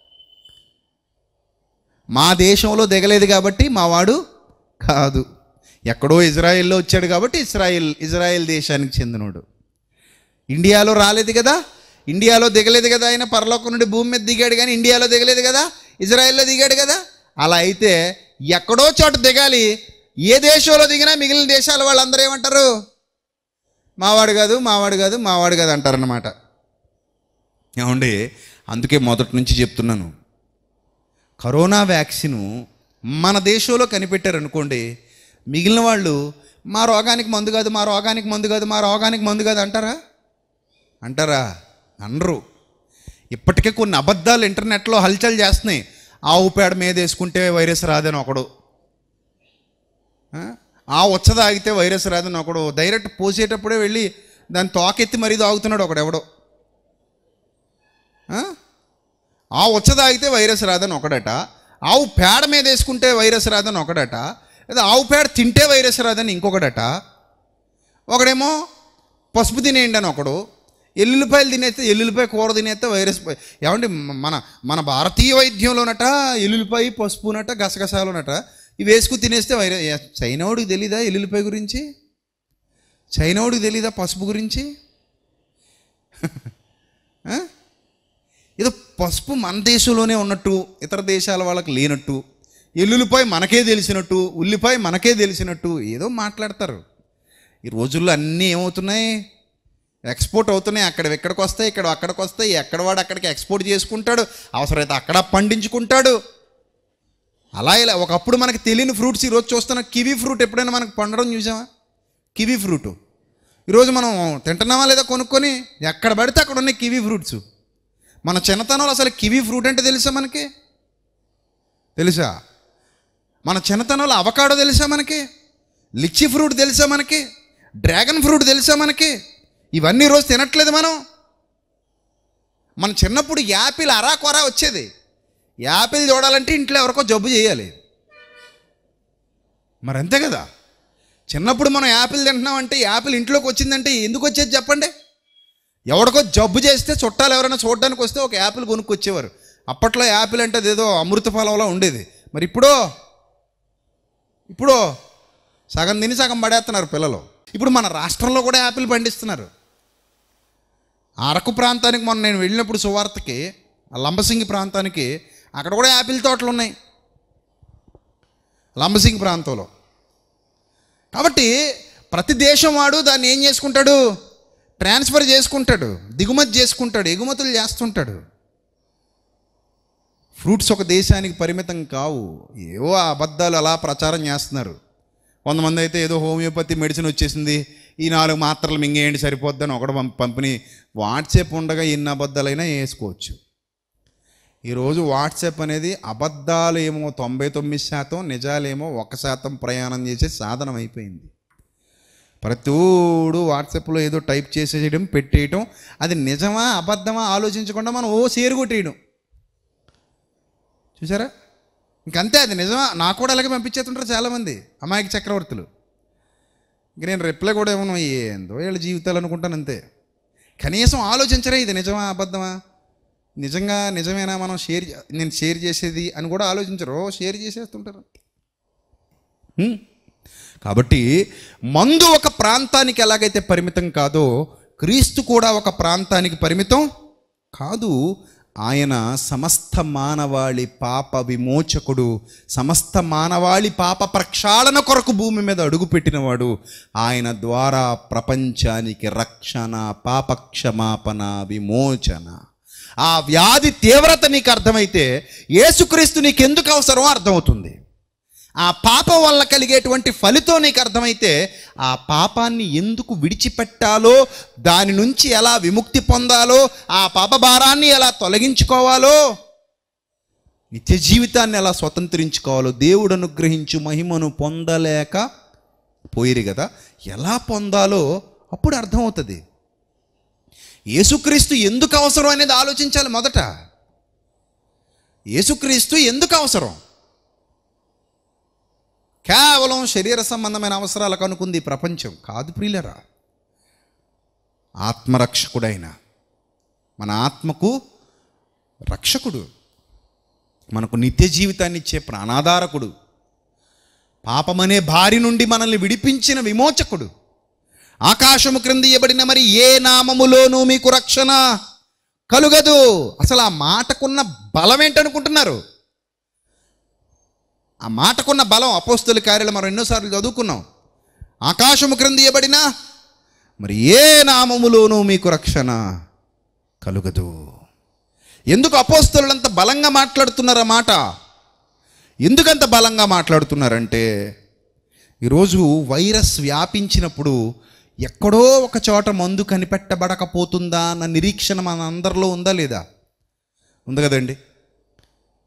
మా దేశంలో దిగలేదు కాబట్టి మా వాడు కాదు ఎక్కడో ఇజ్రాయెల్లో వచ్చాడు కాబట్టి ఇజ్రాయిల్ ఇజ్రాయెల్ దేశానికి చెందినోడు ఇండియాలో రాలేదు కదా ఇండియాలో దిగలేదు కదా ఆయన పరలోకం నుండి భూమి మీద దిగాడు కానీ ఇండియాలో దిగలేదు కదా ఇజ్రాయెల్లో దిగాడు కదా అలా అయితే ఎక్కడో చోట దిగాలి ఏ దేశంలో దిగినా మిగిలిన దేశాల వాళ్ళందరూ ఏమంటారు మావాడు కాదు మావాడు కాదు మావాడు కాదు అంటారన్నమాట ఏమండి అందుకే మొదటి నుంచి చెప్తున్నాను కరోనా వ్యాక్సిన్ మన దేశంలో కనిపెట్టారనుకోండి మిగిలిన వాళ్ళు మా రోగానికి మందు కాదు మా రోగానికి మందు కాదు మా రోగానికి మందు కాదు అంటారా అంటారా అనరు ఇప్పటికే కొన్ని అబద్ధాలు ఇంటర్నెట్లో హల్చల్ చేస్తున్నాయి ఆవు పేడ మీద వేసుకుంటే వైరస్ రాదని ఒకడు ఆ? ఆ ఉచ్చ తాగితే వైరస్ రాదని ఒకడు డైరెక్ట్ పోసేటప్పుడే వెళ్ళి దాన్ని తోకెత్తి మరీ తాగుతున్నాడు ఒకడు ఎవడో ఆ? ఆ ఉచ్చ తాగితే వైరస్ రాదని ఒకడట ఆవు పేడ మీద వేసుకుంటే వైరస్ రాదని ఒకడట లేదా ఆవు పేడ తింటే వైరస్ రాదని ఇంకొకడట ఒకడేమో పసుపు తినేయండి అని ఒకడు ఎల్లుల్లిపాయలు తినేస్తే ఎల్లుల్లిపాయ కూర తినేస్తే వైరస్ పై- ఏమండి మ- మన మన భారతీయ వైద్యంలోనట ఎల్లుల్లిపాయ పసుపునట గసగసాలునట ఇవి వేసుకు తినేస్తే వైరస్ ఏ, చైనావుడికి తెలీదా ఎల్లుల్లిపాయ గురించి చైనావుడికి తెలీదా పసుపు గురించి ఆ? ఏదో పసుపు మన దేశంలోనే ఉన్నట్టు ఇతర దేశాల వాళ్ళకి లేనట్టు ఎల్లుల్లిపాయ మనకే తెలిసినట్టు ఉల్లిపాయ మనకే తెలిసినట్టు ఏదో మాట్లాడతారు ఈ రోజుల్లో అన్నీ ఏమవుతున్నాయి ఎక్స్పోర్ట్ అవుతున్నాయి అక్కడ ఎక్కడికి వస్తాయి ఇక్కడ అక్కడికి వస్తాయి ఎక్కడ వాడు అక్కడికి ఎక్స్పోర్ట్ చేసుకుంటాడు అవసరమైతే అక్కడ పండించుకుంటాడు అలా ఇలా ఒకప్పుడు మనకి తెలియని ఫ్రూట్స్ ఈరోజు చూస్తున్న కివీ ఫ్రూట్ ఎప్పుడైనా మనకు పండడం చూసామా కివీ ఫ్రూట్ ఈరోజు మనం తింటున్నామా లేదా కొనుక్కొని ఎక్కడ పడితే అక్కడ ఉన్నాయి కివీ ఫ్రూట్స్ మన చిన్నతనంలో అసలు కివీ ఫ్రూట్ అంటే తెలుసా మనకి తెలుసా మన చిన్నతనంలో అవకాడో తెలుసా మనకి లిచ్చి ఫ్రూట్ తెలుసా మనకి డ్రాగన్ ఫ్రూట్ తెలుసా మనకి ఇవన్నీ రోజు తినట్లేదు మనం మన చిన్నప్పుడు యాపిల్ అరా కొరా వచ్చేది యాపిల్ చూడాలంటే ఇంట్లో ఎవరికో జబ్బు చేయాలి మరి అంతే కదా చిన్నప్పుడు మనం యాపిల్ తింటున్నామంటే యాపిల్ ఇంట్లోకి వచ్చిందంటే ఎందుకు వచ్చేది చెప్పండి ఎవడికో జబ్బు చేస్తే చుట్టాలు ఎవరైనా చూడడానికి వస్తే ఒక యాపిల్ కొనుక్కొచ్చేవారు అప్పట్లో యాపిల్ అంటే అదేదో అమృత ఫలంలా ఉండేది మరి ఇప్పుడు ఇప్పుడు సగం తిని సగం పడేస్తున్నారు పిల్లలు ఇప్పుడు మన రాష్ట్రంలో కూడా యాపిల్ పండిస్తున్నారు అరకు ప్రాంతానికి మొన్న నేను వెళ్ళినప్పుడు సువార్తకి ఆ లంబసింగి ప్రాంతానికి అక్కడ కూడా యాపిల్ తోటలు ఉన్నాయి లంబసింగి ప్రాంతంలో కాబట్టి ప్రతి దేశం వాడు దాన్ని ఏం చేసుకుంటాడు ట్రాన్స్ఫర్ చేసుకుంటాడు దిగుమతి చేసుకుంటాడు ఎగుమతులు చేస్తుంటాడు ఫ్రూట్స్ ఒక దేశానికి పరిమితం కావు ఏవో అబద్ధాలు అలా ప్రచారం చేస్తున్నారు కొంతమంది అయితే ఏదో హోమియోపతి మెడిసిన్ వచ్చేసింది ఈ నాలుగు మాత్రలు మింగేయండి సరిపోద్దని ఒకడు పంప- పంపిణీ వాట్సాప్ ఉండగా ఎన్ని అబద్ధాలైనా వేసుకోవచ్చు ఈరోజు వాట్సాప్ అనేది అబద్ధాలు ఏమో తొంభై తొమ్మిది శాతం నిజాలేమో ఒక శాతం ప్రయాణం చేసే సాధనం అయిపోయింది ప్రతోడు వాట్సాప్లో ఏదో టైప్ చేసేయడం పెట్టేయటం అది నిజమా అబద్ధమా ఆలోచించకుండా మనం ఓ షేర్ కొట్టేయడం చూసారా ఇంకంతే అది నిజమా నాకు కూడా అలాగే పంపించేస్తుంటారు చాలామంది అమాయక చక్రవర్తులు ఇంక నేను రిప్లై కూడా ఏమన్నా ఏందో వీళ్ళ జీవితాలు అనుకుంటాను అంతే కనీసం ఆలోచించరే ఇది నిజమా అబద్ధమా నిజంగా నిజమేనా మనం షేర్ చే- నేను షేర్ చేసేది అని కూడా ఆలోచించరు ఓ షేర్ చేసేస్తుంటారు హ్మ్. కాబట్టి మందు ఒక ప్రాంతానికి ఎలాగైతే పరిమితం కాదో క్రీస్తు కూడా ఒక ప్రాంతానికి పరిమితం కాదు ఆయన సమస్త మానవాళి పాప విమోచకుడు సమస్త మానవాళి పాప ప్రక్షాళన కొరకు భూమి మీద అడుగుపెట్టినవాడు ఆయన ద్వారా ప్రపంచానికి రక్షణ పాప క్షమాపణ విమోచన ఆ వ్యాధి తీవ్రత నీకు అర్థమైతే యేసుక్రీస్తు నీకెందుకు అవసరమో అర్థమవుతుంది ఆ పాపం వల్ల కలిగేటువంటి ఫలితం నీకు అర్థమైతే ఆ పాపాన్ని ఎందుకు విడిచిపెట్టాలో దాని నుంచి ఎలా విముక్తి పొందాలో ఆ పాప భారాన్ని ఎలా తొలగించుకోవాలో నిత్య జీవితాన్ని ఎలా స్వతంత్రించుకోవాలో దేవుడు అనుగ్రహించు మహిమను పొందలేక పోయిరు కదా ఎలా పొందాలో అప్పుడు అర్థమవుతుంది యేసుక్రీస్తు ఎందుకు అవసరం అనేది ఆలోచించాలి మొదట యేసుక్రీస్తు ఎందుకు అవసరం కేవలం శరీర సంబంధమైన అవసరాలకు అనుకుంది ఈ ప్రపంచం కాదు ప్రియులరా ఆత్మరక్షకుడైన మన ఆత్మకు రక్షకుడు మనకు నిత్య జీవితాన్ని ఇచ్చే ప్రాణాధారకుడు పాపమనే భారి నుండి మనల్ని విడిపించిన విమోచకుడు ఆకాశము క్రింద ఇవ్వబడిన మరి ఏ నామములోనూ మీకు రక్షణ కలుగదు అసలు ఆ మాటకున్న బలం ఏంటనుకుంటున్నారు ఆ మాటకున్న బలం అపోస్తుల కార్యాలు మనం ఎన్నోసార్లు చదువుకున్నాం ఆకాశము క్రింద ఇవ్వబడిన మరి ఏ నామములోనూ మీకు రక్షణ కలుగదు ఎందుకు అపోస్తులంత బలంగా మాట్లాడుతున్నారు ఆ మాట ఎందుకంత బలంగా మాట్లాడుతున్నారంటే ఈరోజు వైరస్ వ్యాపించినప్పుడు ఎక్కడో ఒక చోట మందు కనిపెట్టబడకపోతుందా అన్న నిరీక్షణ మన అందరిలో ఉందా లేదా ఉంది కదండి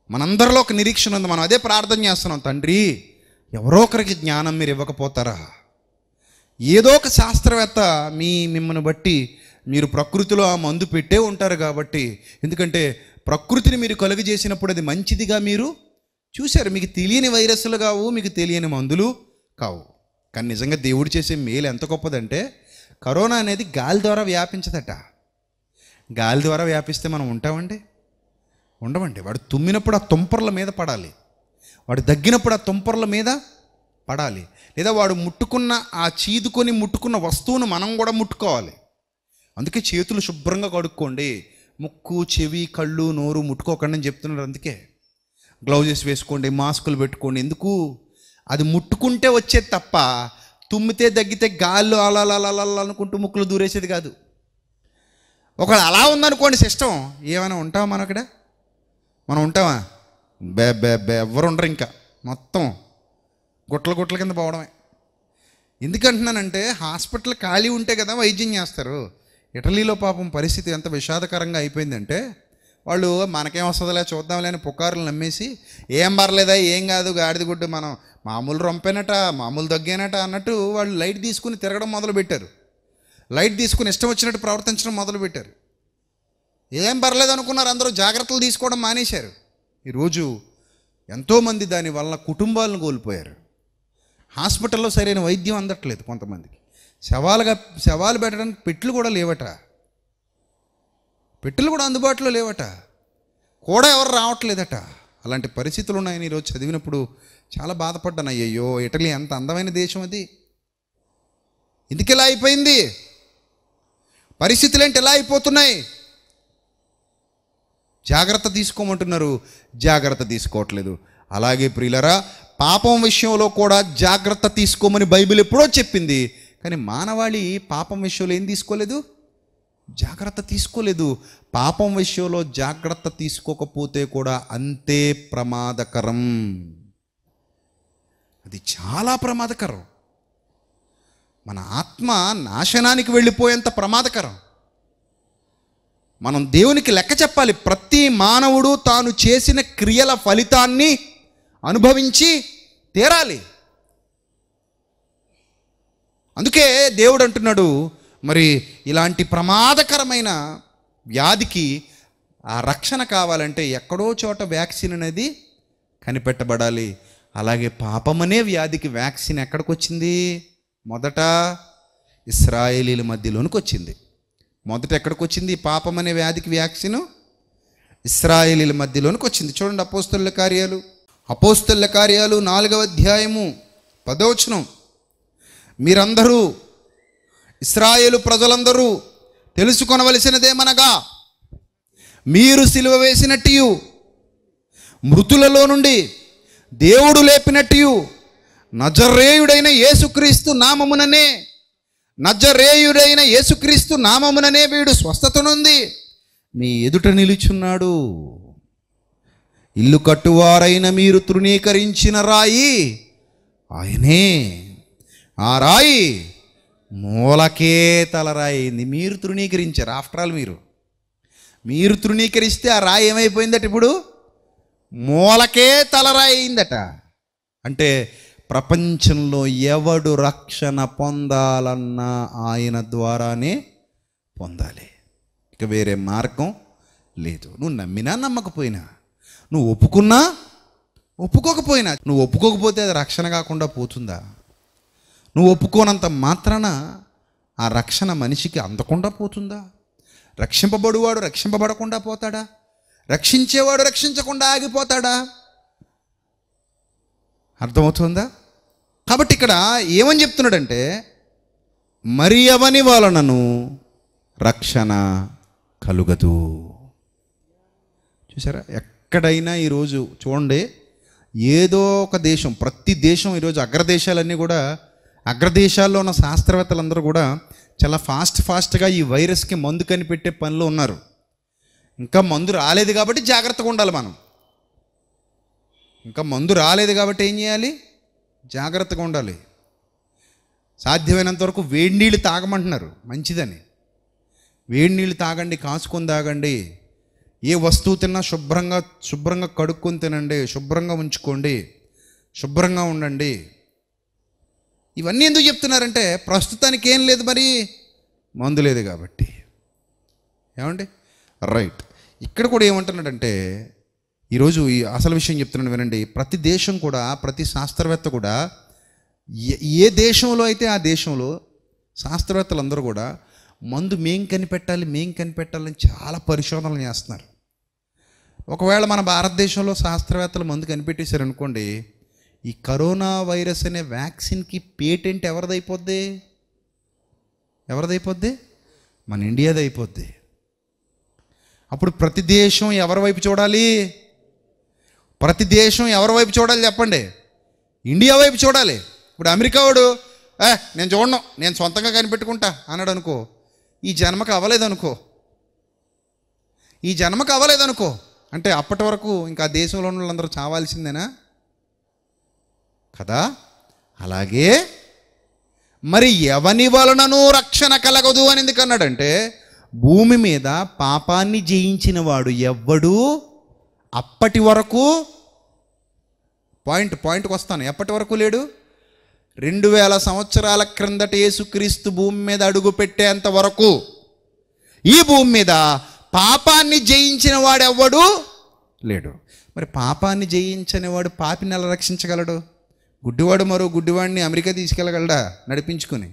మనందరిలో ఒక నిరీక్షణ ఉంది మనం అదే ప్రార్థన చేస్తున్నాం తండ్రి ఎవరో ఒకరికి జ్ఞానం మీరు ఇవ్వకపోతారా ఏదో ఒక శాస్త్రవేత్త మీ మిమ్మల్ని బట్టి మీరు ప్రకృతిలో ఆ మందు పెట్టే ఉంటారు కాబట్టి ఎందుకంటే ప్రకృతిని మీరు కలుగు చేసినప్పుడు అది మంచిదిగా మీరు చూశారు మీకు తెలియని వైరస్లు కావు మీకు తెలియని మందులు కావు కానీ నిజంగా దేవుడు చేసే మేలు ఎంత గొప్పదంటే కరోనా అనేది గాలి ద్వారా వ్యాపించదట గాలి ద్వారా వ్యాపిస్తే మనం ఉంటామండి ఉండమండి వాడు తుమ్మినప్పుడు ఆ తుంపర్ల మీద పడాలి వాడు దగ్గినప్పుడు ఆ తుంపర్ల మీద పడాలి లేదా వాడు ముట్టుకున్న ఆ చీదుకొని ముట్టుకున్న వస్తువును మనం కూడా ముట్టుకోవాలి అందుకే చేతులు శుభ్రంగా కడుక్కోండి ముక్కు చెవి కళ్ళు నోరు ముట్టుకోకండి అని చెప్తున్నారు అందుకే గ్లౌజెస్ వేసుకోండి మాస్కులు పెట్టుకోండి ఎందుకు అది ముట్టుకుంటే వచ్చేది తప్ప తుమ్మితే దగ్గితే గాల్లో అలా అలా అలా అలా అనుకుంటూ ముక్కులు దూరేసేది కాదు ఒకవేళ అలా ఉందనుకోండి సిస్టం ఏమైనా ఉంటావా మనం అక్కడ మనం ఉంటామా బే బే బే ఎవరు ఉండరు ఇంకా మొత్తం గుట్ల గుట్ల కింద పోవడమే ఎందుకంటున్నానంటే హాస్పిటల్ ఖాళీ ఉంటే కదా వైద్యం చేస్తారు ఇటలీలో పాపం పరిస్థితి ఎంత విషాదకరంగా అయిపోయిందంటే వాళ్ళు మనకేం వస్తుందిలే చూద్దాంలే అని పుకారులు నమ్మేసి ఏం పర్లేదా ఏం కాదు గాడిద గుడ్డు మనం మామూలు రొంపేనట మామూలు దగ్గేనట అన్నట్టు వాళ్ళు లైట్ తీసుకుని తిరగడం మొదలుపెట్టారు లైట్ తీసుకుని ఇష్టం వచ్చినట్టు ప్రవర్తించడం మొదలుపెట్టారు ఏం పర్లేదు అనుకున్నారు అందరూ జాగ్రత్తలు తీసుకోవడం మానేశారు ఈరోజు ఎంతోమంది దాని వల్ల కుటుంబాలను కోల్పోయారు హాస్పిటల్లో సరైన వైద్యం అందట్లేదు కొంతమందికి శవాలుగా శవాలు పెట్టడానికి పెట్లు కూడా లేవట పెట్టెలు కూడా అందుబాటులో లేవట కూడా ఎవరు రావట్లేదట అలాంటి పరిస్థితులు ఉన్నాయని ఈరోజు చదివినప్పుడు చాలా బాధపడ్డాను అయ్యయ్యో ఇటలీ ఎంత అందమైన దేశం అది ఎందుకు ఇలా అయిపోయింది పరిస్థితులు ఏంటి ఎలా అయిపోతున్నాయి జాగ్రత్త తీసుకోమంటున్నారు జాగ్రత్త తీసుకోవట్లేదు అలాగే ప్రియులరా పాపం విషయంలో కూడా జాగ్రత్త తీసుకోమని బైబిల్ ఎప్పుడో చెప్పింది కానీ మానవాళి పాపం విషయంలో ఏం తీసుకోలేదు జాగ్రత్త తీసుకోలేదు పాపం విషయంలో జాగ్రత్త తీసుకోకపోతే కూడా అంతే ప్రమాదకరం అది చాలా ప్రమాదకరం మన ఆత్మ నాశనానికి వెళ్ళిపోయేంత ప్రమాదకరం మనం దేవునికి లెక్క చెప్పాలి ప్రతి మానవుడు తాను చేసిన క్రియల ఫలితాన్ని అనుభవించి తీరాలి అందుకే దేవుడు అంటున్నాడు మరి ఇలాంటి ప్రమాదకరమైన వ్యాధికి ఆ రక్షణ కావాలంటే ఎక్కడో చోట వ్యాక్సిన్ అనేది కనిపెట్టబడాలి అలాగే పాపమనే వ్యాధికి వ్యాక్సిన్ ఎక్కడికి వచ్చింది మొదట ఇస్రాయేలీల మధ్యలోనికి వచ్చింది మొదట ఎక్కడికి వచ్చింది ఈ పాపం అనే వ్యాధికి వ్యాక్సిన్ ఇస్రాయేలీల మధ్యలోనికి వచ్చింది చూడండి అపోస్తుల కార్యాలు అపోస్తుల కార్యాలు నాలుగవ అధ్యాయము పదవచనం మీరందరూ ఇస్రాయేలు ప్రజలందరూ తెలుసుకొనవలసినదేమనగా మీరు సిలువ వేసినట్టు మృతులలో నుండి దేవుడు లేపినట్టు నజరేయుడైన యేసుక్రీస్తు నామముననే నజరేయుడైన యేసుక్రీస్తు నామముననే వీడు స్వస్థతనుంది మీ ఎదుట నిలుచున్నాడు ఇల్లు కట్టువారైన మీరు తృణీకరించిన రాయి ఆయనే ఆ రాయి మూలకే తలరాయి అయింది మీరు తృణీకరించారు ఆఫ్టర్ ఆల్ మీరు మీరు తృణీకరిస్తే ఆ రాయి ఏమైపోయిందట ఇప్పుడు మూలకే తలరాయి అయిందట అంటే ప్రపంచంలో ఎవడు రక్షణ పొందాలన్నా ఆయన ద్వారానే పొందాలి ఇక వేరే మార్గం లేదు నువ్వు నమ్మినా నమ్మకపోయినా నువ్వు ఒప్పుకున్నా ఒప్పుకోకపోయినా నువ్వు ఒప్పుకోకపోతే అది రక్షణ కాకుండా పోతుందా నువ్వు ఒప్పుకోనంత మాత్రాన ఆ రక్షణ మనిషికి అందకుండా పోతుందా రక్షింపబడువాడు రక్షింపబడకుండా పోతాడా రక్షించేవాడు రక్షించకుండా ఆగిపోతాడా అర్థమవుతుందా కాబట్టి ఇక్కడ ఏమని చెప్తున్నాడంటే మరి అవని వలనను రక్షణ కలుగదు చూసారా ఎక్కడైనా ఈరోజు చూడండి ఏదో ఒక దేశం ప్రతి దేశం ఈరోజు అగ్రదేశాలన్నీ కూడా అగ్రదేశాల్లో ఉన్న శాస్త్రవేత్తలందరూ కూడా చాలా ఫాస్ట్ ఫాస్ట్గా ఈ వైరస్కి మందు కనిపెట్టే పనిలో ఉన్నారు ఇంకా మందు రాలేదు కాబట్టి జాగ్రత్తగా ఉండాలి మనం ఇంకా మందు రాలేదు కాబట్టి ఏం చేయాలి జాగ్రత్తగా ఉండాలి సాధ్యమైనంత వరకు వేడి నీళ్ళు తాగమంటున్నారు మంచిదని వేడి నీళ్ళు తాగండి కాసుకొని తాగండి ఏ వస్తువు తిన్నా శుభ్రంగా శుభ్రంగా కడుక్కొని తినండి శుభ్రంగా ఉంచుకోండి శుభ్రంగా ఉండండి ఇవన్నీ ఎందుకు చెప్తున్నారంటే ప్రస్తుతానికి ఏం లేదు మరి మందు లేదు కాబట్టి ఏమండి రైట్ ఇక్కడ కూడా ఏమంటున్నాడంటే ఈరోజు ఈ అసలు విషయం చెప్తున్నాను వినండి ప్రతి దేశం కూడా ప్రతి శాస్త్రవేత్త కూడా ఏ- ఏ దేశంలో అయితే ఆ దేశంలో శాస్త్రవేత్తలు అందరూ కూడా మందు మేం కనిపెట్టాలి మేం కనిపెట్టాలని చాలా పరిశోధనలు చేస్తున్నారు ఒకవేళ మన భారతదేశంలో శాస్త్రవేత్తలు మందు కనిపెట్టేశారు అనుకోండి ఈ కరోనా వైరస్ అనే వ్యాక్సిన్కి పేటెంట్ ఎవరిదైపోద్ది ఎవరిదైపోద్ది మన ఇండియాది అయిపోద్ది అప్పుడు ప్రతి దేశం ఎవరి వైపు చూడాలి ప్రతి దేశం ఎవరి వైపు చూడాలి చెప్పండి ఇండియా వైపు చూడాలి ఇప్పుడు అమెరికా వాడు ఏ నేను చూడను నేను సొంతంగా కనిపెట్టుకుంటా అన్నాడు అనుకో ఈ జన్మకు అవ్వలేదనుకో ఈ జన్మకు అవ్వలేదనుకో అంటే అప్పటి వరకు ఇంకా ఆ దేశంలో ఉన్న వాళ్ళందరూ చావాల్సిందేనా కదా అలాగే మరి ఎవని వలనను రక్షణ కలగదు అని ఎందుకు అన్నాడంటే భూమి మీద పాపాన్ని జయించిన వాడు ఎవ్వడు అప్పటి వరకు పాయింట్ పాయింట్కి వస్తాను ఎప్పటి వరకు లేడు రెండు వేల సంవత్సరాల క్రిందట యేసుక్రీస్తు భూమి మీద అడుగు పెట్టేంత వరకు ఈ భూమి మీద పాపాన్ని జయించిన వాడెవ్వడు లేడు మరి పాపాన్ని జయించని వాడు పాపిని ఎలా రక్షించగలడు గుడ్డివాడు మరో గుడ్డివాడిని అమెరికా తీసుకెళ్ళగలడా నడిపించుకుని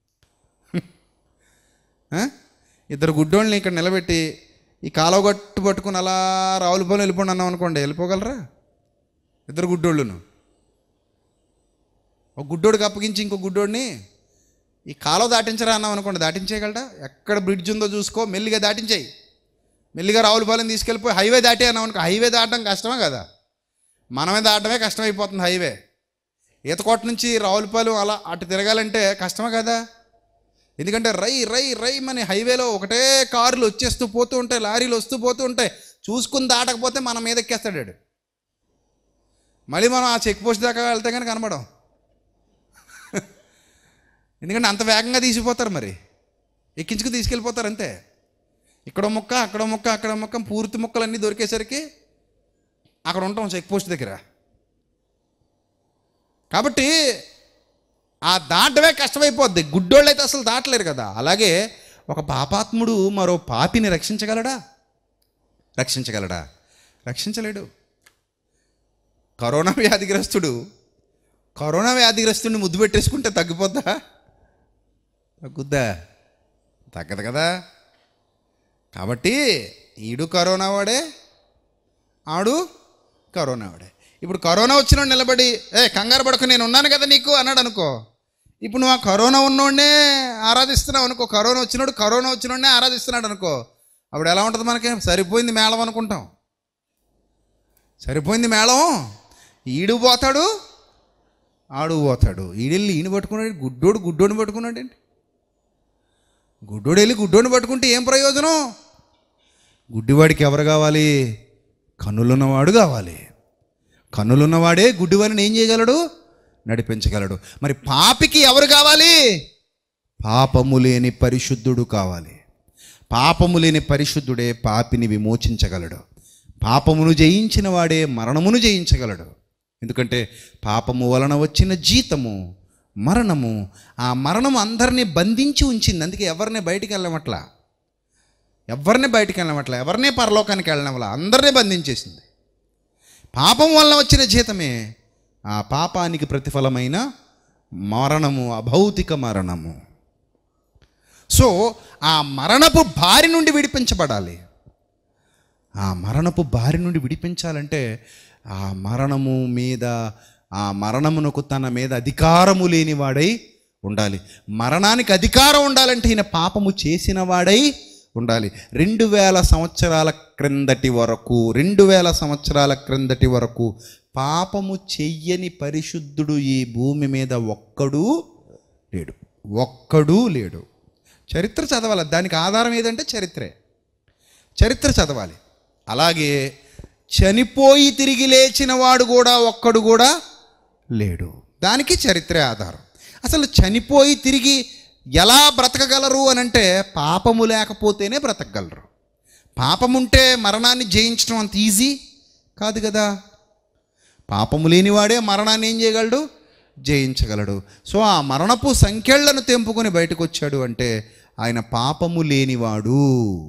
ఆ? ఇద్దరు గుడ్డోళ్ళని ఇక్కడ నిలబెట్టి ఈ కాలువ గట్టు పట్టుకుని అలా రావులపాలెం వెళ్ళిపోండి అన్నాం అనుకోండి వెళ్ళిపోగలరా ఇద్దరు గుడ్డోళ్ళును ఒక గుడ్డోడికి అప్పగించి ఇంకో గుడ్డోడిని ఈ కాలువ దాటించరా అన్నాం అనుకోండి దాటించేయగలడా ఎక్కడ బ్రిడ్జ్ ఉందో చూసుకో మెల్లిగా దాటించేయి మెల్లిగా రావులపాలెం తీసుకెళ్ళిపోయి హైవే దాటి అన్నాం అనుకో హైవే దాటడం కష్టమే కదా మనమే దాటమే కష్టమైపోతుంది హైవే ఈతకోట నుంచి రావులపాలెం అలా అటు తిరగాలంటే కష్టమే కదా ఎందుకంటే రై రై రై మన హైవేలో ఒకటే కార్లు వచ్చేస్తూ పోతూ ఉంటాయి లారీలు వస్తూ పోతూ ఉంటాయి చూసుకుని దాటకపోతే మన మీద ఎక్కేస్తాడు వాడు. మళ్ళీ మనం ఆ చెక్ పోస్ట్ దాకా వెళ్తే కానీ కనబడం ఎందుకంటే అంత వేగంగా తీసిపోతారు మరి ఎక్కించుకు తీసుకెళ్ళిపోతారు అంతే ఇక్కడో ముక్క అక్కడో ముక్క అక్కడ ముక్క పూర్తి ముక్కలన్నీ దొరికేసరికి అక్కడ ఉంటాం చెక్ పోస్ట్ దగ్గర కాబట్టి ఆ దాటమే కష్టమైపోద్ది గుడ్డోళ్ళు అయితే అసలు దాటలేరు కదా అలాగే ఒక పాపాత్ముడు మరో పాపిని రక్షించగలడా రక్షించగలడా రక్షించలేడు కరోనా వ్యాధిగ్రస్తుడు కరోనా వ్యాధిగ్రస్తుడిని ముద్దు పెట్టేసుకుంటే తగ్గిపోద్దా తగ్గుద్దా తగ్గదు కదా కాబట్టి ఈడు కరోనా వాడే ఆడు కరోనా వాడే ఇప్పుడు కరోనా వచ్చిన నిలబడి ఏ కంగారు పడకు నేను ఉన్నాను కదా నీకు అన్నాడు అనుకో ఇప్పుడు నువ్వు ఆ కరోనా ఉన్నోడనే ఆరాధిస్తున్నావు అనుకో కరోనా వచ్చినోడు కరోనా వచ్చినోడనే ఆరాధిస్తున్నాడు అనుకో అప్పుడు ఎలా ఉంటుంది మనకి సరిపోయింది మేళం అనుకుంటాం సరిపోయింది మేళం ఈడు పోతాడు ఆడు పోతాడు ఈడెళ్ళి ఈయన పట్టుకున్నాడు గుడ్డోడు గుడ్డోడిని పట్టుకున్నాడు ఏంటి గుడ్డోడు వెళ్ళి గుడ్డోడిని పట్టుకుంటే ఏం ప్రయోజనం గుడ్డివాడికి ఎవరు కావాలి కన్నులున్నవాడు కావాలి కన్నులున్నవాడే గుడ్డివాడిని ఏం చేయగలడు నడిపించగలడు మరి పాపికి ఎవరు కావాలి పాపము లేని పరిశుద్ధుడు కావాలి పాపము లేని పరిశుద్ధుడే పాపిని విమోచించగలడు పాపమును జయించిన వాడే మరణమును జయించగలడు ఎందుకంటే పాపము వలన వచ్చిన జీతము మరణము ఆ మరణం అందరినీ బంధించి ఉంచింది అందుకే ఎవరిని బయటికి వెళ్ళమట్లా ఎవరిని బయటికి వెళ్ళమట్లా ఎవరిని పరలోకానికి వెళ్ళనవలా అందరినీ బంధించేసింది పాపం వల్ల వచ్చిన జీతమే ఆ పాపానికి ప్రతిఫలమైన మరణము అభౌతిక మరణము సో ఆ మరణపు బారి నుండి విడిపించబడాలి ఆ మరణపు బారి నుండి విడిపించాలంటే ఆ మరణము మీద ఆ మరణమునకు తన మీద అధికారము లేనివాడై ఉండాలి మరణానికి అధికారం ఉండాలంటే ఈయన పాపము చేసిన వాడై ఉండాలి రెండు వేల సంవత్సరాల క్రిందటి వరకు రెండు వేల సంవత్సరాల క్రిందటి వరకు పాపము చెయ్యని పరిశుద్ధుడు ఈ భూమి మీద ఒక్కడూ లేడు ఒక్కడూ లేడు చరిత్ర చదవాలి దానికి ఆధారం ఏదంటే చరిత్రే చరిత్ర చదవాలి అలాగే చనిపోయి తిరిగి లేచిన వాడు కూడా ఒక్కడు కూడా లేడు దానికి చరిత్రే ఆధారం అసలు చనిపోయి తిరిగి ఎలా బ్రతకగలరు అని అంటే పాపము లేకపోతేనే బ్రతకగలరు పాపం ఉంటే మరణాన్ని జయించడం అంత ఈజీ కాదు కదా పాపము లేనివాడే మరణాన్ని ఏం చేయగలడు జయించగలడు సో ఆ మరణపు సంఖ్యలను తెంపుకొని బయటకు వచ్చాడు అంటే ఆయన పాపము లేనివాడు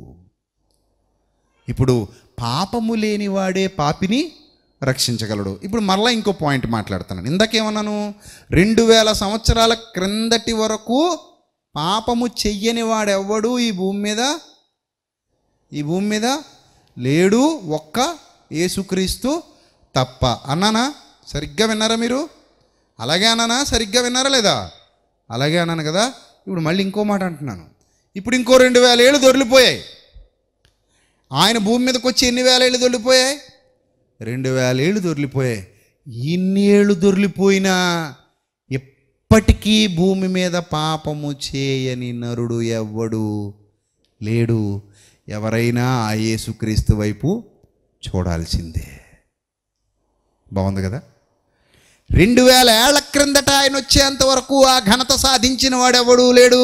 ఇప్పుడు పాపము లేనివాడే పాపిని రక్షించగలడు ఇప్పుడు మరలా ఇంకో పాయింట్ మాట్లాడుతున్నాను ఇందాకేమన్నాను రెండు వేల సంవత్సరాల క్రిందటి వరకు పాపము చెయ్యని వాడెవ్వడు ఈ భూమి మీద ఈ భూమి మీద లేడు ఒక్క యేసుక్రీస్తు తప్ప అన్నానా సరిగ్గా విన్నారా మీరు అలాగే అన్నానా సరిగ్గా విన్నారా లేదా అలాగే అన్నాను కదా ఇప్పుడు మళ్ళీ ఇంకో మాట అంటున్నాను ఇప్పుడు ఇంకో రెండు వేల ఏళ్ళు దొరికిపోయాయి ఆయన భూమి మీదకి వచ్చి ఎన్ని వేల ఏళ్ళు దొరికిపోయాయి రెండు వేల ఏళ్ళు దొరికిపోయాయి ఇన్ని ఏళ్ళు దొరికిపోయినా ఎప్పటికీ భూమి మీద పాపము చేయని నరుడు ఎవ్వడు లేడు ఎవరైనా ఆ యేసుక్రీస్తు వైపు చూడాల్సిందే బాగుంది కదా రెండు వేల ఏళ్ల క్రిందట ఆయన వచ్చేంత వరకు ఆ ఘనత సాధించిన వాడెవడూ లేడు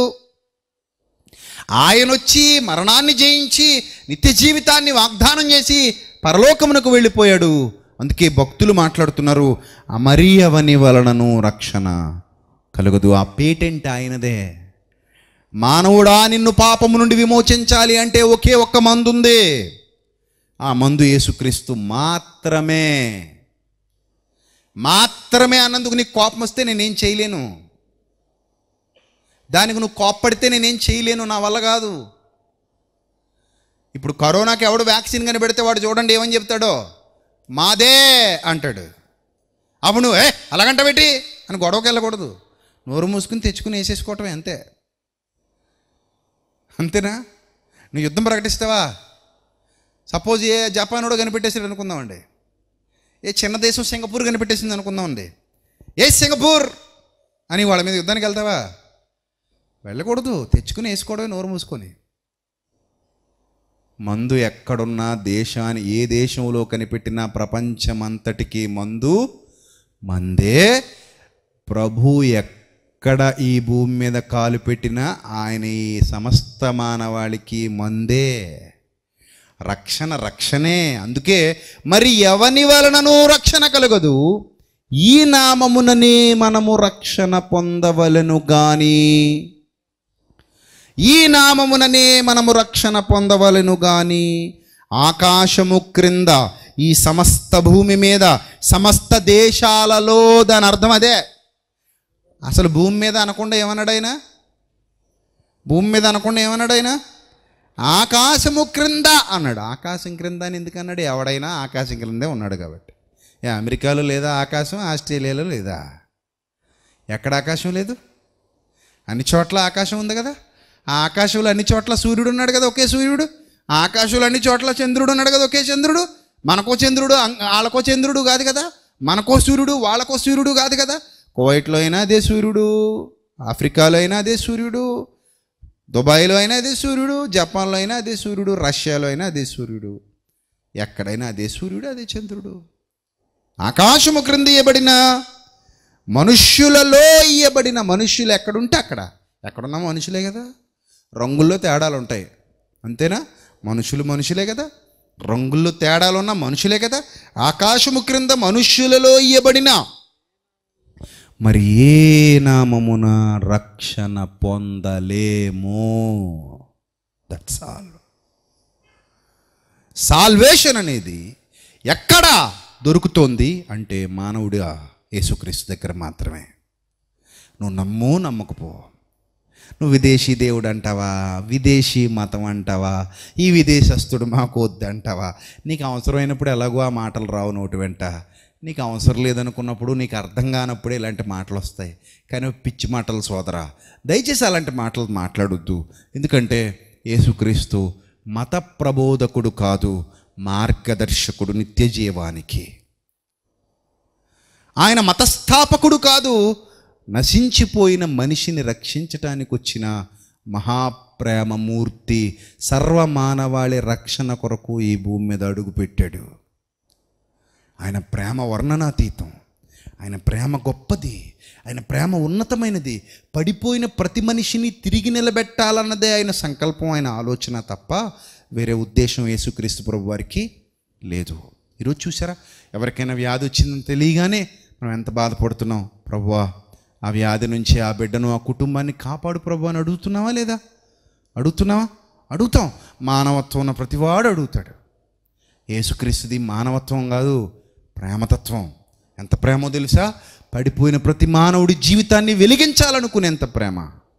ఆయన వచ్చి మరణాన్ని జయించి నిత్య జీవితాన్ని వాగ్దానం చేసి పరలోకమునకు వెళ్ళిపోయాడు అందుకే భక్తులు మాట్లాడుతున్నారు అమరీ అవని వలనను రక్షణ కలుగదు ఆ పేటెంట్ ఆయనదే మానవుడా నిన్ను పాపము నుండి విమోచించాలి అంటే ఒకే ఒక్క మందు ఉంది ఆ మందు యేసుక్రీస్తు మాత్రమే మాత్రమే అన్నందుకు నీకు కోపం వస్తే నేనేం చేయలేను దానికి నువ్వు కోప్పడితే నేనేం చేయలేను నా వల్ల కాదు ఇప్పుడు కరోనాకి ఎవడు వ్యాక్సిన్ కనిపెడితే వాడు చూడండి ఏమని చెప్తాడో మాదే అంటాడు అవును ఏ అలాగంట పెట్టి అని గొడవకి వెళ్ళకూడదు నోరు మూసుకుని తెచ్చుకుని వేసేసుకోవటమే అంతే అంతేనా నువ్వు యుద్ధం ప్రకటిస్తావా సపోజ్ ఏ జపానోడు కనిపెట్టేసాడు అనుకుందామండి ఏ చిన్న దేశం సింగపూర్ కనిపెట్టేసింది అనుకుందామండి ఏ సింగపూర్ అని వాళ్ళ మీద యుద్ధానికి వెళ్తావా వెళ్ళకూడదు తెచ్చుకుని వేసుకోవడమే నోరు మూసుకొని మందు ఎక్కడున్నా దేశాన్ని ఏ దేశంలో కనిపెట్టినా ప్రపంచమంతటికి మందు మందే ప్రభు ఎక్కడ ఈ భూమి మీద కాలు పెట్టినా ఆయన ఈ సమస్త మానవాళికి మందే రక్షణ రక్షణే అందుకే మరి ఎవని వలనను రక్షణ కలగదు ఈ నామముననే మనము రక్షణ పొందవలను గాని ఈ నామముననే మనము రక్షణ పొందవలను గాని ఆకాశము క్రింద ఈ సమస్త భూమి మీద సమస్త దేశాలలో దాని అర్థం అదే అసలు భూమి మీద అనకుండా ఏమన్నాడు భూమి మీద అనకుండా ఏమన్నాడు ఆయన ఆకాశము క్రింద అన్నాడు ఆకాశం క్రింద అని ఎందుకు అన్నాడు ఎవడైనా ఆకాశం క్రిందే ఉన్నాడు కాబట్టి ఏ అమెరికాలో లేదా ఆకాశం ఆస్ట్రేలియాలో లేదా ఎక్కడ ఆకాశం లేదు అన్ని చోట్ల ఆకాశం ఉంది కదా ఆ ఆకాశంలో అన్ని చోట్ల సూర్యుడు ఉన్నాడు కదా ఒకే సూర్యుడు ఆ ఆకాశంలో అన్ని చోట్ల చంద్రుడు ఉన్నాడు కదా ఒకే చంద్రుడు మనకో చంద్రుడు అం- వాళ్ళకో చంద్రుడు కాదు కదా మనకో సూర్యుడు వాళ్ళకో సూర్యుడు కాదు కదా కువైట్లో అయినా అదే సూర్యుడు ఆఫ్రికాలో అయినా అదే సూర్యుడు దుబాయ్లో అయినా అదే సూర్యుడు జపాన్లో అయినా అదే సూర్యుడు రష్యాలో అయినా అదే సూర్యుడు ఎక్కడైనా అదే సూర్యుడు అదే చంద్రుడు ఆకాశము క్రింద ఇయ్యబడిన మనుష్యులలో ఇయ్యబడిన మనుష్యులు ఎక్కడుంటే అక్కడ ఎక్కడున్న మనుషులే కదా రంగుల్లో తేడాలు ఉంటాయి అంతేనా మనుషులు మనుషులే కదా రంగుల్లో తేడాలు ఉన్న మనుషులే కదా ఆకాశము క్రింద మనుష్యులలో ఇయ్యబడిన మరి ఏ నామమున రక్షణ పొందలేమో దట్స్ ఆల్ సాల్వేషన్ అనేది ఎక్కడ దొరుకుతోంది అంటే మానవుడిగా యేసుక్రీస్తు దగ్గర మాత్రమే నువ్వు నమ్ము నమ్మకపో నువ్వు విదేశీ దేవుడు అంటావా విదేశీ మతం అంటావా ఈ విదేశస్తుడు మాకు వద్దు అంటావా నీకు అవసరమైనప్పుడు ఎలాగో ఆ మాటలు రావు నోటి వెంట నీకు అవసరం లేదనుకున్నప్పుడు నీకు అర్థం కానప్పుడే ఇలాంటి మాటలు వస్తాయి కానీ పిచ్చి మాటలు సోదరా దయచేసి అలాంటి మాటలు మాట్లాడొద్దు ఎందుకంటే యేసుక్రీస్తు మత ప్రబోధకుడు కాదు మార్గదర్శకుడు నిత్య జీవానికి ఆయన మతస్థాపకుడు కాదు నశించిపోయిన మనిషిని రక్షించటానికి వచ్చిన మహాప్రేమమూర్తి సర్వమానవాళి రక్షణ కొరకు ఈ భూమి మీద అడుగుపెట్టాడు ఆయన ప్రేమ వర్ణనాతీతం ఆయన ప్రేమ గొప్పది ఆయన ప్రేమ ఉన్నతమైనది పడిపోయిన ప్రతి మనిషిని తిరిగి నిలబెట్టాలన్నదే ఆయన సంకల్పం ఆయన ఆలోచన తప్ప వేరే ఉద్దేశం యేసుక్రీస్తు ప్రభు వారికి లేదు ఈరోజు చూసారా ఎవరికైనా వ్యాధి వచ్చిందని తెలియగానే మనం ఎంత బాధపడుతున్నాం ప్రభువా ఆ వ్యాధి నుంచి ఆ బిడ్డను ఆ కుటుంబాన్ని కాపాడు ప్రభు అని అడుగుతున్నావా లేదా అడుగుతున్నావా అడుగుతాం మానవత్వం ఉన్న ప్రతివాడు అడుగుతాడు యేసుక్రీస్తుది మానవత్వం కాదు ప్రేమతత్వం ఎంత ప్రేమో తెలుసా పడిపోయిన ప్రతి మానవుడి జీవితాన్ని వెలిగించాలనుకునేంత ప్రేమ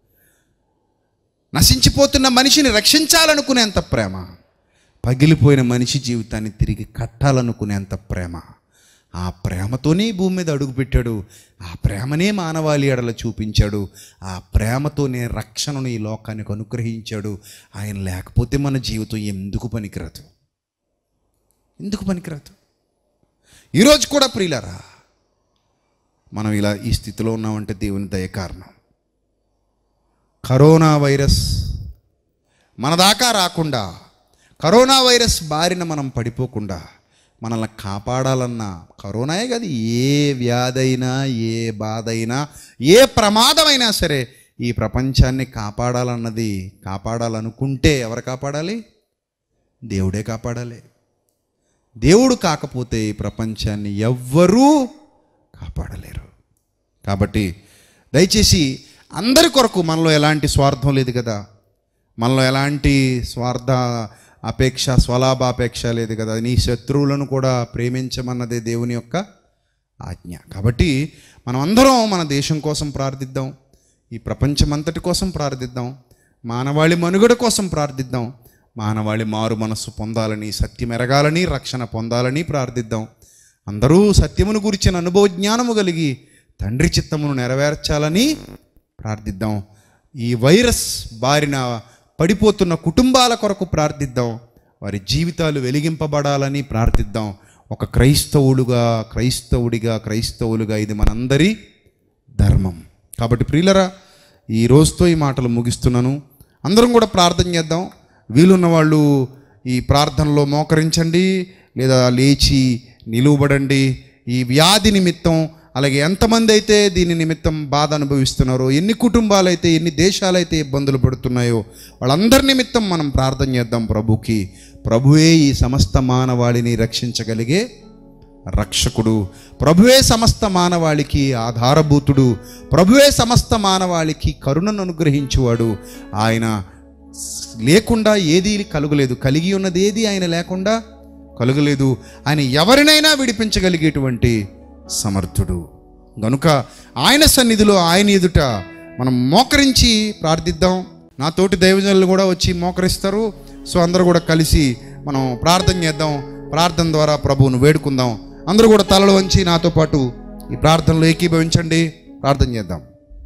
నశించిపోతున్న మనిషిని రక్షించాలనుకునేంత ప్రేమ పగిలిపోయిన మనిషి జీవితాన్ని తిరిగి కట్టాలనుకునేంత ప్రేమ ఆ ప్రేమతోనే ఈ భూమి మీద అడుగుపెట్టాడు ఆ ప్రేమనే మానవాళి ఎడల చూపించాడు ఆ ప్రేమతోనే రక్షణను ఈ లోకానికి అనుగ్రహించాడు ఆయన లేకపోతే మన జీవితం ఎందుకు పనికిరాదు ఎందుకు పనికిరాదు ఈరోజు కూడా ప్రియులరా మనం ఇలా ఈ స్థితిలో ఉన్నామంటే దేవుని దయ కారణం కరోనా వైరస్ మన దాకా రాకుండా కరోనా వైరస్ బారిన మనం పడిపోకుండా మనల్ని కాపాడాలన్నా కరోనాయే కాదు ఏ వ్యాధైనా ఏ బాధ అయినా ఏ ప్రమాదమైనా సరే ఈ ప్రపంచాన్ని కాపాడాలన్నది కాపాడాలనుకుంటే ఎవరు కాపాడాలి దేవుడే కాపాడాలి దేవుడు కాకపోతే ఈ ప్రపంచాన్ని ఎవ్వరూ కాపాడలేరు కాబట్టి దయచేసి అందరి కొరకు మనలో ఎలాంటి స్వార్థం లేదు కదా మనలో ఎలాంటి స్వార్థ అపేక్ష స్వలాభాపేక్ష లేదు కదా నీ శత్రువులను కూడా ప్రేమించమన్నదే దేవుని యొక్క ఆజ్ఞ కాబట్టి మనం అందరం మన దేశం కోసం ప్రార్థిద్దాం ఈ ప్రపంచమంతటి కోసం ప్రార్థిద్దాం మానవాళి మనుగడ కోసం ప్రార్థిద్దాం మానవాళి మారు మనస్సు పొందాలని సత్యం ఎరగాలని రక్షణ పొందాలని ప్రార్థిద్దాం అందరూ సత్యమును గురించిన అనుభవ జ్ఞానము కలిగి తండ్రి చిత్తమును నెరవేర్చాలని ప్రార్థిద్దాం ఈ వైరస్ బారిన పడిపోతున్న కుటుంబాల కొరకు ప్రార్థిద్దాం వారి జీవితాలు వెలిగింపబడాలని ప్రార్థిద్దాం ఒక క్రైస్తవులుగా క్రైస్తవుడిగా క్రైస్తవులుగా ఇది మనందరి ధర్మం కాబట్టి ప్రియులరా ఈ రోజుతో ఈ మాటలు ముగిస్తున్నాను అందరం కూడా ప్రార్థన చేద్దాం వీలున్న వాళ్ళు ఈ ప్రార్థనలో మోకరించండి లేదా లేచి నిలువబడండి ఈ వ్యాధి నిమిత్తం అలాగే ఎంతమంది అయితే దీని నిమిత్తం బాధ అనుభవిస్తున్నారో ఎన్ని కుటుంబాలైతే ఎన్ని దేశాలైతే ఇబ్బందులు పడుతున్నాయో వాళ్ళందరి నిమిత్తం మనం ప్రార్థన చేద్దాం ప్రభుకి ప్రభువే ఈ సమస్త మానవాళిని రక్షించగలిగే రక్షకుడు ప్రభువే సమస్త మానవాళికి ఆధారభూతుడు ప్రభువే సమస్త మానవాళికి కరుణను అనుగ్రహించువాడు ఆయన లేకుండా ఏది కలుగలేదు కలిగి ఉన్నది ఏది ఆయన లేకుండా కలుగలేదు ఆయన ఎవరినైనా విడిపించగలిగేటువంటి సమర్థుడు గనుక ఆయన సన్నిధిలో ఆయన ఎదుట మనం మోకరించి ప్రార్థిద్దాం నా తోటి దైవజనులు కూడా వచ్చి మోకరిస్తారు సో అందరూ కూడా కలిసి మనం ప్రార్థన చేద్దాం ప్రార్థన ద్వారా ప్రభువును వేడుకుందాం అందరూ కూడా తలలు వంచి నాతో పాటు ఈ ప్రార్థనలో ఏకీభవించండి ప్రార్థన చేద్దాం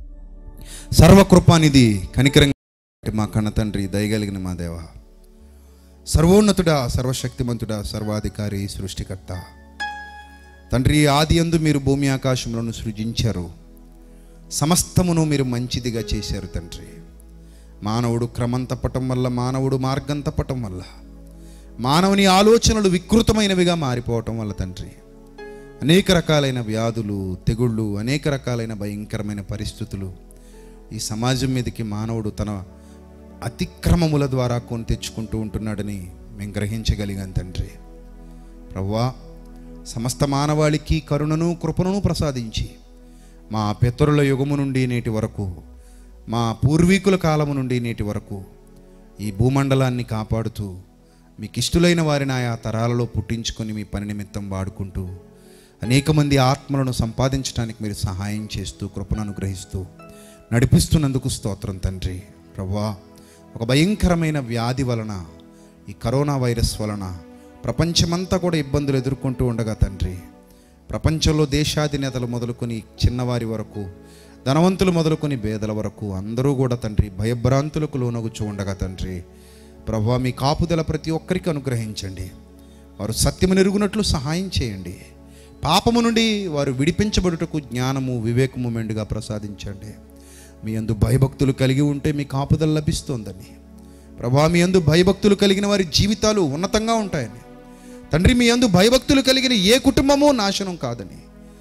సర్వకృపానిధి కనికరంగా మా కన్న తండ్రి దయగలిగిన మా దేవ సర్వోన్నతుడా సర్వశక్తిమంతుడా సర్వాధికారి సృష్టికర్త తండ్రి ఆది అందు మీరు భూమి ఆకాశములను సృజించారు సమస్తమును మీరు మంచిదిగా చేశారు తండ్రి మానవుడు క్రమం తప్పటం వల్ల మానవుడు మార్గం తప్పటం వల్ల మానవుని ఆలోచనలు వికృతమైనవిగా మారిపోవటం వల్ల తండ్రి అనేక రకాలైన వ్యాధులు తెగుళ్ళు అనేక రకాలైన భయంకరమైన పరిస్థితులు ఈ సమాజం మీదకి మానవుడు తన అతిక్రమముల ద్వారా కొని తెచ్చుకుంటూ ఉంటున్నాడని మేము గ్రహించగలిగాం తండ్రి ప్రవ్వా సమస్త మానవాళికి కరుణను కృపణను ప్రసాదించి మా పితరుల యుగము నుండి నేటి వరకు మా పూర్వీకుల కాలము నుండి నేటి వరకు ఈ భూమండలాన్ని కాపాడుతూ మీకు ఇష్టలైన వారిని ఆయా తరాలలో పుట్టించుకొని మీ పని నిమిత్తం వాడుకుంటూ అనేక మంది ఆత్మలను సంపాదించడానికి మీరు సహాయం చేస్తూ కృపను అనుగ్రహిస్తూ నడిపిస్తున్నందుకు స్తోత్రం తండ్రి ప్రభా ఒక భయంకరమైన వ్యాధి వలన ఈ కరోనా వైరస్ వలన ప్రపంచమంతా కూడా ఇబ్బందులు ఎదుర్కొంటూ ఉండగా తండ్రి ప్రపంచంలో దేశాధినేతలు మొదలుకొని చిన్నవారి వరకు ధనవంతులు మొదలుకొని పేదల వరకు అందరూ కూడా తండ్రి భయభ్రాంతులకు లోనగుచూ ఉండగా తండ్రి ప్రభా మీ కాపుదల ప్రతి ఒక్కరికి అనుగ్రహించండి వారు సత్యము నెరుగునట్లు సహాయం చేయండి పాపము నుండి వారు విడిపించబడుటకు జ్ఞానము వివేకము మెండుగా ప్రసాదించండి మీ అందు భయభక్తులు కలిగి ఉంటే మీ కాపుదల లభిస్తోందని ప్రభా మీ అందు భయభక్తులు కలిగిన వారి జీవితాలు ఉన్నతంగా ఉంటాయని తండ్రి మీ అందు భయభక్తులు కలిగిన ఏ కుటుంబమూ నాశనం కాదని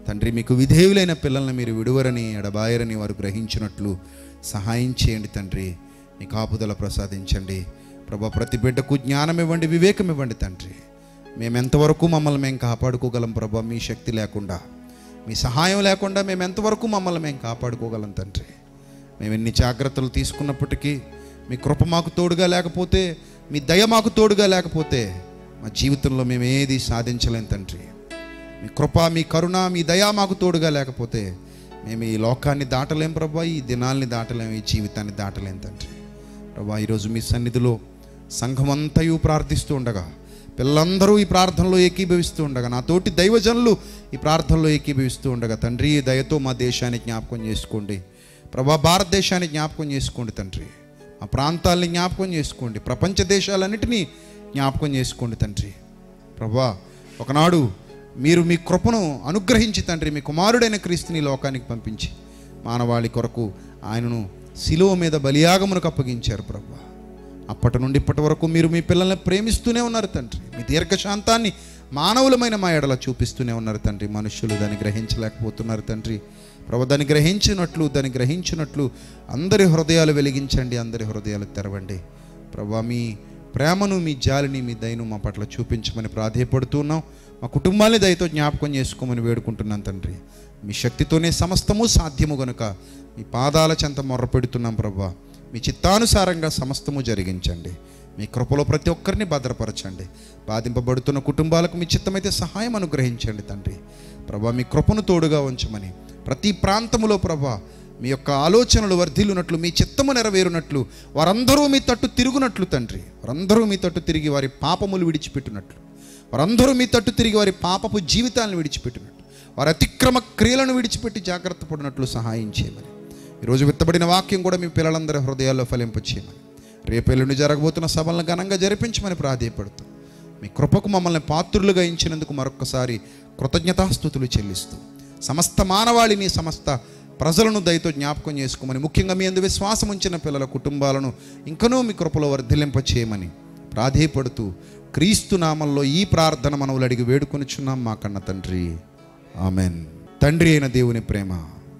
తండ్రి మీకు విధేయులైన పిల్లల్ని మీరు విడువరని ఎడబాయరని వారు గ్రహించినట్లు సహాయం చేయండి తండ్రి మీ కాపుదల ప్రసాదించండి ప్రభా ప్రతి బిడ్డకు జ్ఞానం ఇవ్వండి వివేకం ఇవ్వండి తండ్రి మేము ఎంతవరకు మమ్మల్ని మేము కాపాడుకోగలం ప్రభా మీ శక్తి లేకుండా మీ సహాయం లేకుండా మేము ఎంతవరకు మమ్మల్ని మేము కాపాడుకోగలం తండ్రి మేము ఎన్ని జాగ్రత్తలు తీసుకున్నప్పటికీ మీ కృప మాకు తోడుగా లేకపోతే మీ దయ మాకు తోడుగా లేకపోతే మా జీవితంలో మేము ఏది సాధించలేం తండ్రి మీ కృప మీ కరుణ మీ దయ మాకు తోడుగా లేకపోతే మేము ఈ లోకాన్ని దాటలేం ప్రభా ఈ దినాల్ని దాటలేం ఈ జీవితాన్ని దాటలేం తండ్రి ప్రభా ఈరోజు మీ సన్నిధిలో సంఘమంతయు ప్రార్థిస్తూ ఉండగా పిల్లలందరూ ఈ ప్రార్థనలో ఏకీభవిస్తూ ఉండగా నా తోటి దైవజనులు ఈ ప్రార్థనలో ఏకీభవిస్తూ ఉండగా తండ్రి ఈ దయతో మా దేశాన్ని జ్ఞాపకం చేసుకోండి ప్రభా భారతదేశాన్ని జ్ఞాపకం చేసుకోండి తండ్రి మా ప్రాంతాల్ని జ్ఞాపకం చేసుకోండి ప్రపంచ దేశాలన్నిటినీ జ్ఞాపకం చేసుకోండి తండ్రి ప్రభా ఒకనాడు మీరు మీ కృపను అనుగ్రహించి తండ్రి మీ కుమారుడైన క్రీస్తుని ఈ లోకానికి పంపించి మానవాళి కొరకు ఆయనను శిలువ మీద బలియాగమునకు అప్పగించారు ప్రభా అప్పటి నుండి ఇప్పటి వరకు మీరు మీ పిల్లల్ని ప్రేమిస్తూనే ఉన్నారు తండ్రి మీ దీర్ఘశాంతాన్ని మానవులమైన మా ఎడల చూపిస్తూనే ఉన్నారు తండ్రి మనుషులు దాన్ని గ్రహించలేకపోతున్నారు తండ్రి ప్రభు దాన్ని గ్రహించినట్లు దాన్ని గ్రహించినట్లు అందరి హృదయాలు వెలిగించండి అందరి హృదయాలు తెరవండి ప్రభా మీ ప్రేమను మీ జాలిని మీ దయను మా పట్ల చూపించమని ప్రాధేయపడుతున్నాం మా కుటుంబాన్ని దయతో జ్ఞాపకం చేసుకోమని వేడుకుంటున్నాను తండ్రి మీ శక్తితోనే సమస్తము సాధ్యము గనుక మీ పాదాల చెంత మొర్రపెడుతున్నాం ప్రభా మీ చిత్తానుసారంగా సమస్తము జరిగించండి మీ కృపలో ప్రతి ఒక్కరిని భద్రపరచండి బాధింపబడుతున్న కుటుంబాలకు మీ చిత్తమైతే సహాయం అనుగ్రహించండి తండ్రి ప్రభా మీ కృపను తోడుగా ఉంచమని ప్రతి ప్రాంతములో ప్రభా మీ యొక్క ఆలోచనలు వర్ధిల్లునట్లు మీ చిత్తము నెరవేరునట్లు వారందరూ మీ తట్టు తిరుగునట్లు తండ్రి వారందరూ మీ తట్టు తిరిగి వారి పాపములు విడిచిపెట్టినట్లు వారందరూ మీ తట్టు తిరిగి వారి పాపపు జీవితాలను విడిచిపెట్టినట్లు వారి అతిక్రమ క్రియలను విడిచిపెట్టి జాగ్రత్త పడినట్లు సహాయం చేయమని ఈరోజు విత్తబడిన వాక్యం కూడా మీ పిల్లలందరి హృదయాల్లో ఫలింపచేయమని రేపెల్లుండి జరగబోతున్న సభలను ఘనంగా జరిపించమని ప్రాధేయపడుతూ మీ కృపకు మమ్మల్ని పాత్రులుగా ఇచ్చినందుకు మరొక్కసారి కృతజ్ఞతాస్థుతులు చెల్లిస్తూ సమస్త మానవాళిని సమస్త ప్రజలను దయతో జ్ఞాపకం చేసుకోమని ముఖ్యంగా మీ అందు విశ్వాసం ఉంచిన పిల్లల కుటుంబాలను ఇంకనూ మీ కృపలో వర్ధిలింప చేయమని ప్రాధేయపడుతూ క్రీస్తు నామంలో ఈ ప్రార్థన మనవులు అడిగి వేడుకొనిచున్నాం మా కన్న తండ్రి ఆమెన్ తండ్రి అయిన దేవుని ప్రేమ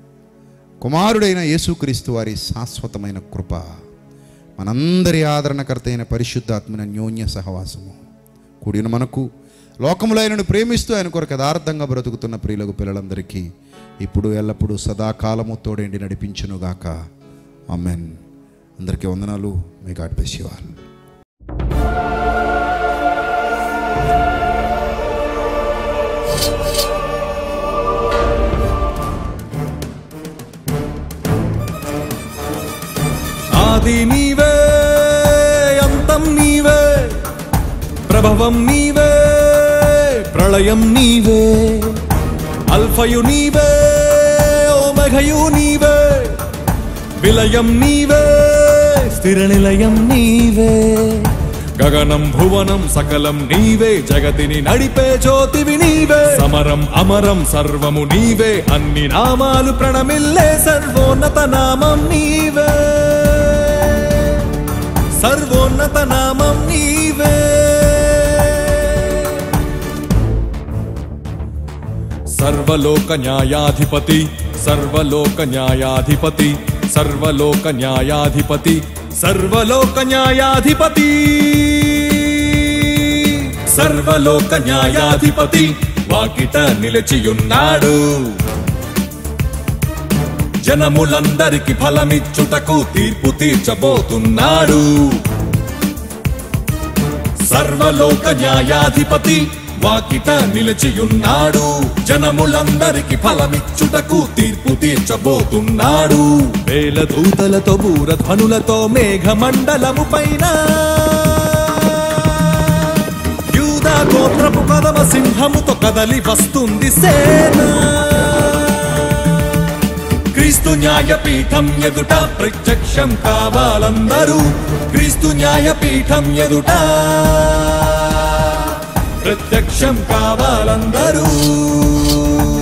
కుమారుడైన యేసుక్రీస్తు వారి శాశ్వతమైన కృప మనందరి ఆదరణకర్త అయిన పరిశుద్ధాత్మన న్యోన్య సహవాసము కూడిన మనకు లోకములో ఆయనను ప్రేమిస్తూ ఆయన కొరకు యథార్థంగా బ్రతుకుతున్న ప్రియులకు పిల్లలందరికీ ఇప్పుడు ఎల్లప్పుడూ సదాకాలము తోడేండి నడిపించునుగాక ఆమెన్ అందరికీ వందనాలు మీ గాడ్ బ్లెస్ యు ఆల్ ఆది నీవే అంతం నీవే ప్రభవం నీవే ప్రళయం నీవే అల్ఫయు నీవే ఓమఘయు నీవే విలయం నీవే స్థిర నిలయం నీవే గగనం భువనం సకలం నీవే జగతిని నడిపే జ్యోతివి నీవే సమరం అమరం సర్వము నీవే అన్ని నామాలు ప్రణమిల్లే సర్వోన్నత నామం నీవే సర్వోన్నత నామం నీవే సర్వలోక న్యాయాధిపతి సర్వలోక న్యాయాధిపతి సర్వలోక న్యాయాధిపతి సర్వలోక న్యాయాధిపతి సర్వలోక న్యాయాధిపతి వాకిట నిలిచియున్నాడు జనములందరికి ఫలమిచ్చుటకు తీర్పు తీర్చబోతున్నాడు సర్వలోక న్యాయాధిపతి వాకిట నిలిచియున్నాడు జనములందరికి ఫలమిచ్చుటకు తీర్పు తీర్చబోతున్నాడు వేల దూతలతో బూరధ్వనులతో మేఘమండలము పైన యూదా గోత్రపు కదమ సింహముతో కదలి వస్తుంది సేన క్రీస్తు న్యాయపీఠం ఎదుట ప్రత్యక్షం కావాలందరూ క్రీస్తు న్యాయపీఠం ఎదుట ప్రత్యక్షం కావాలందరూ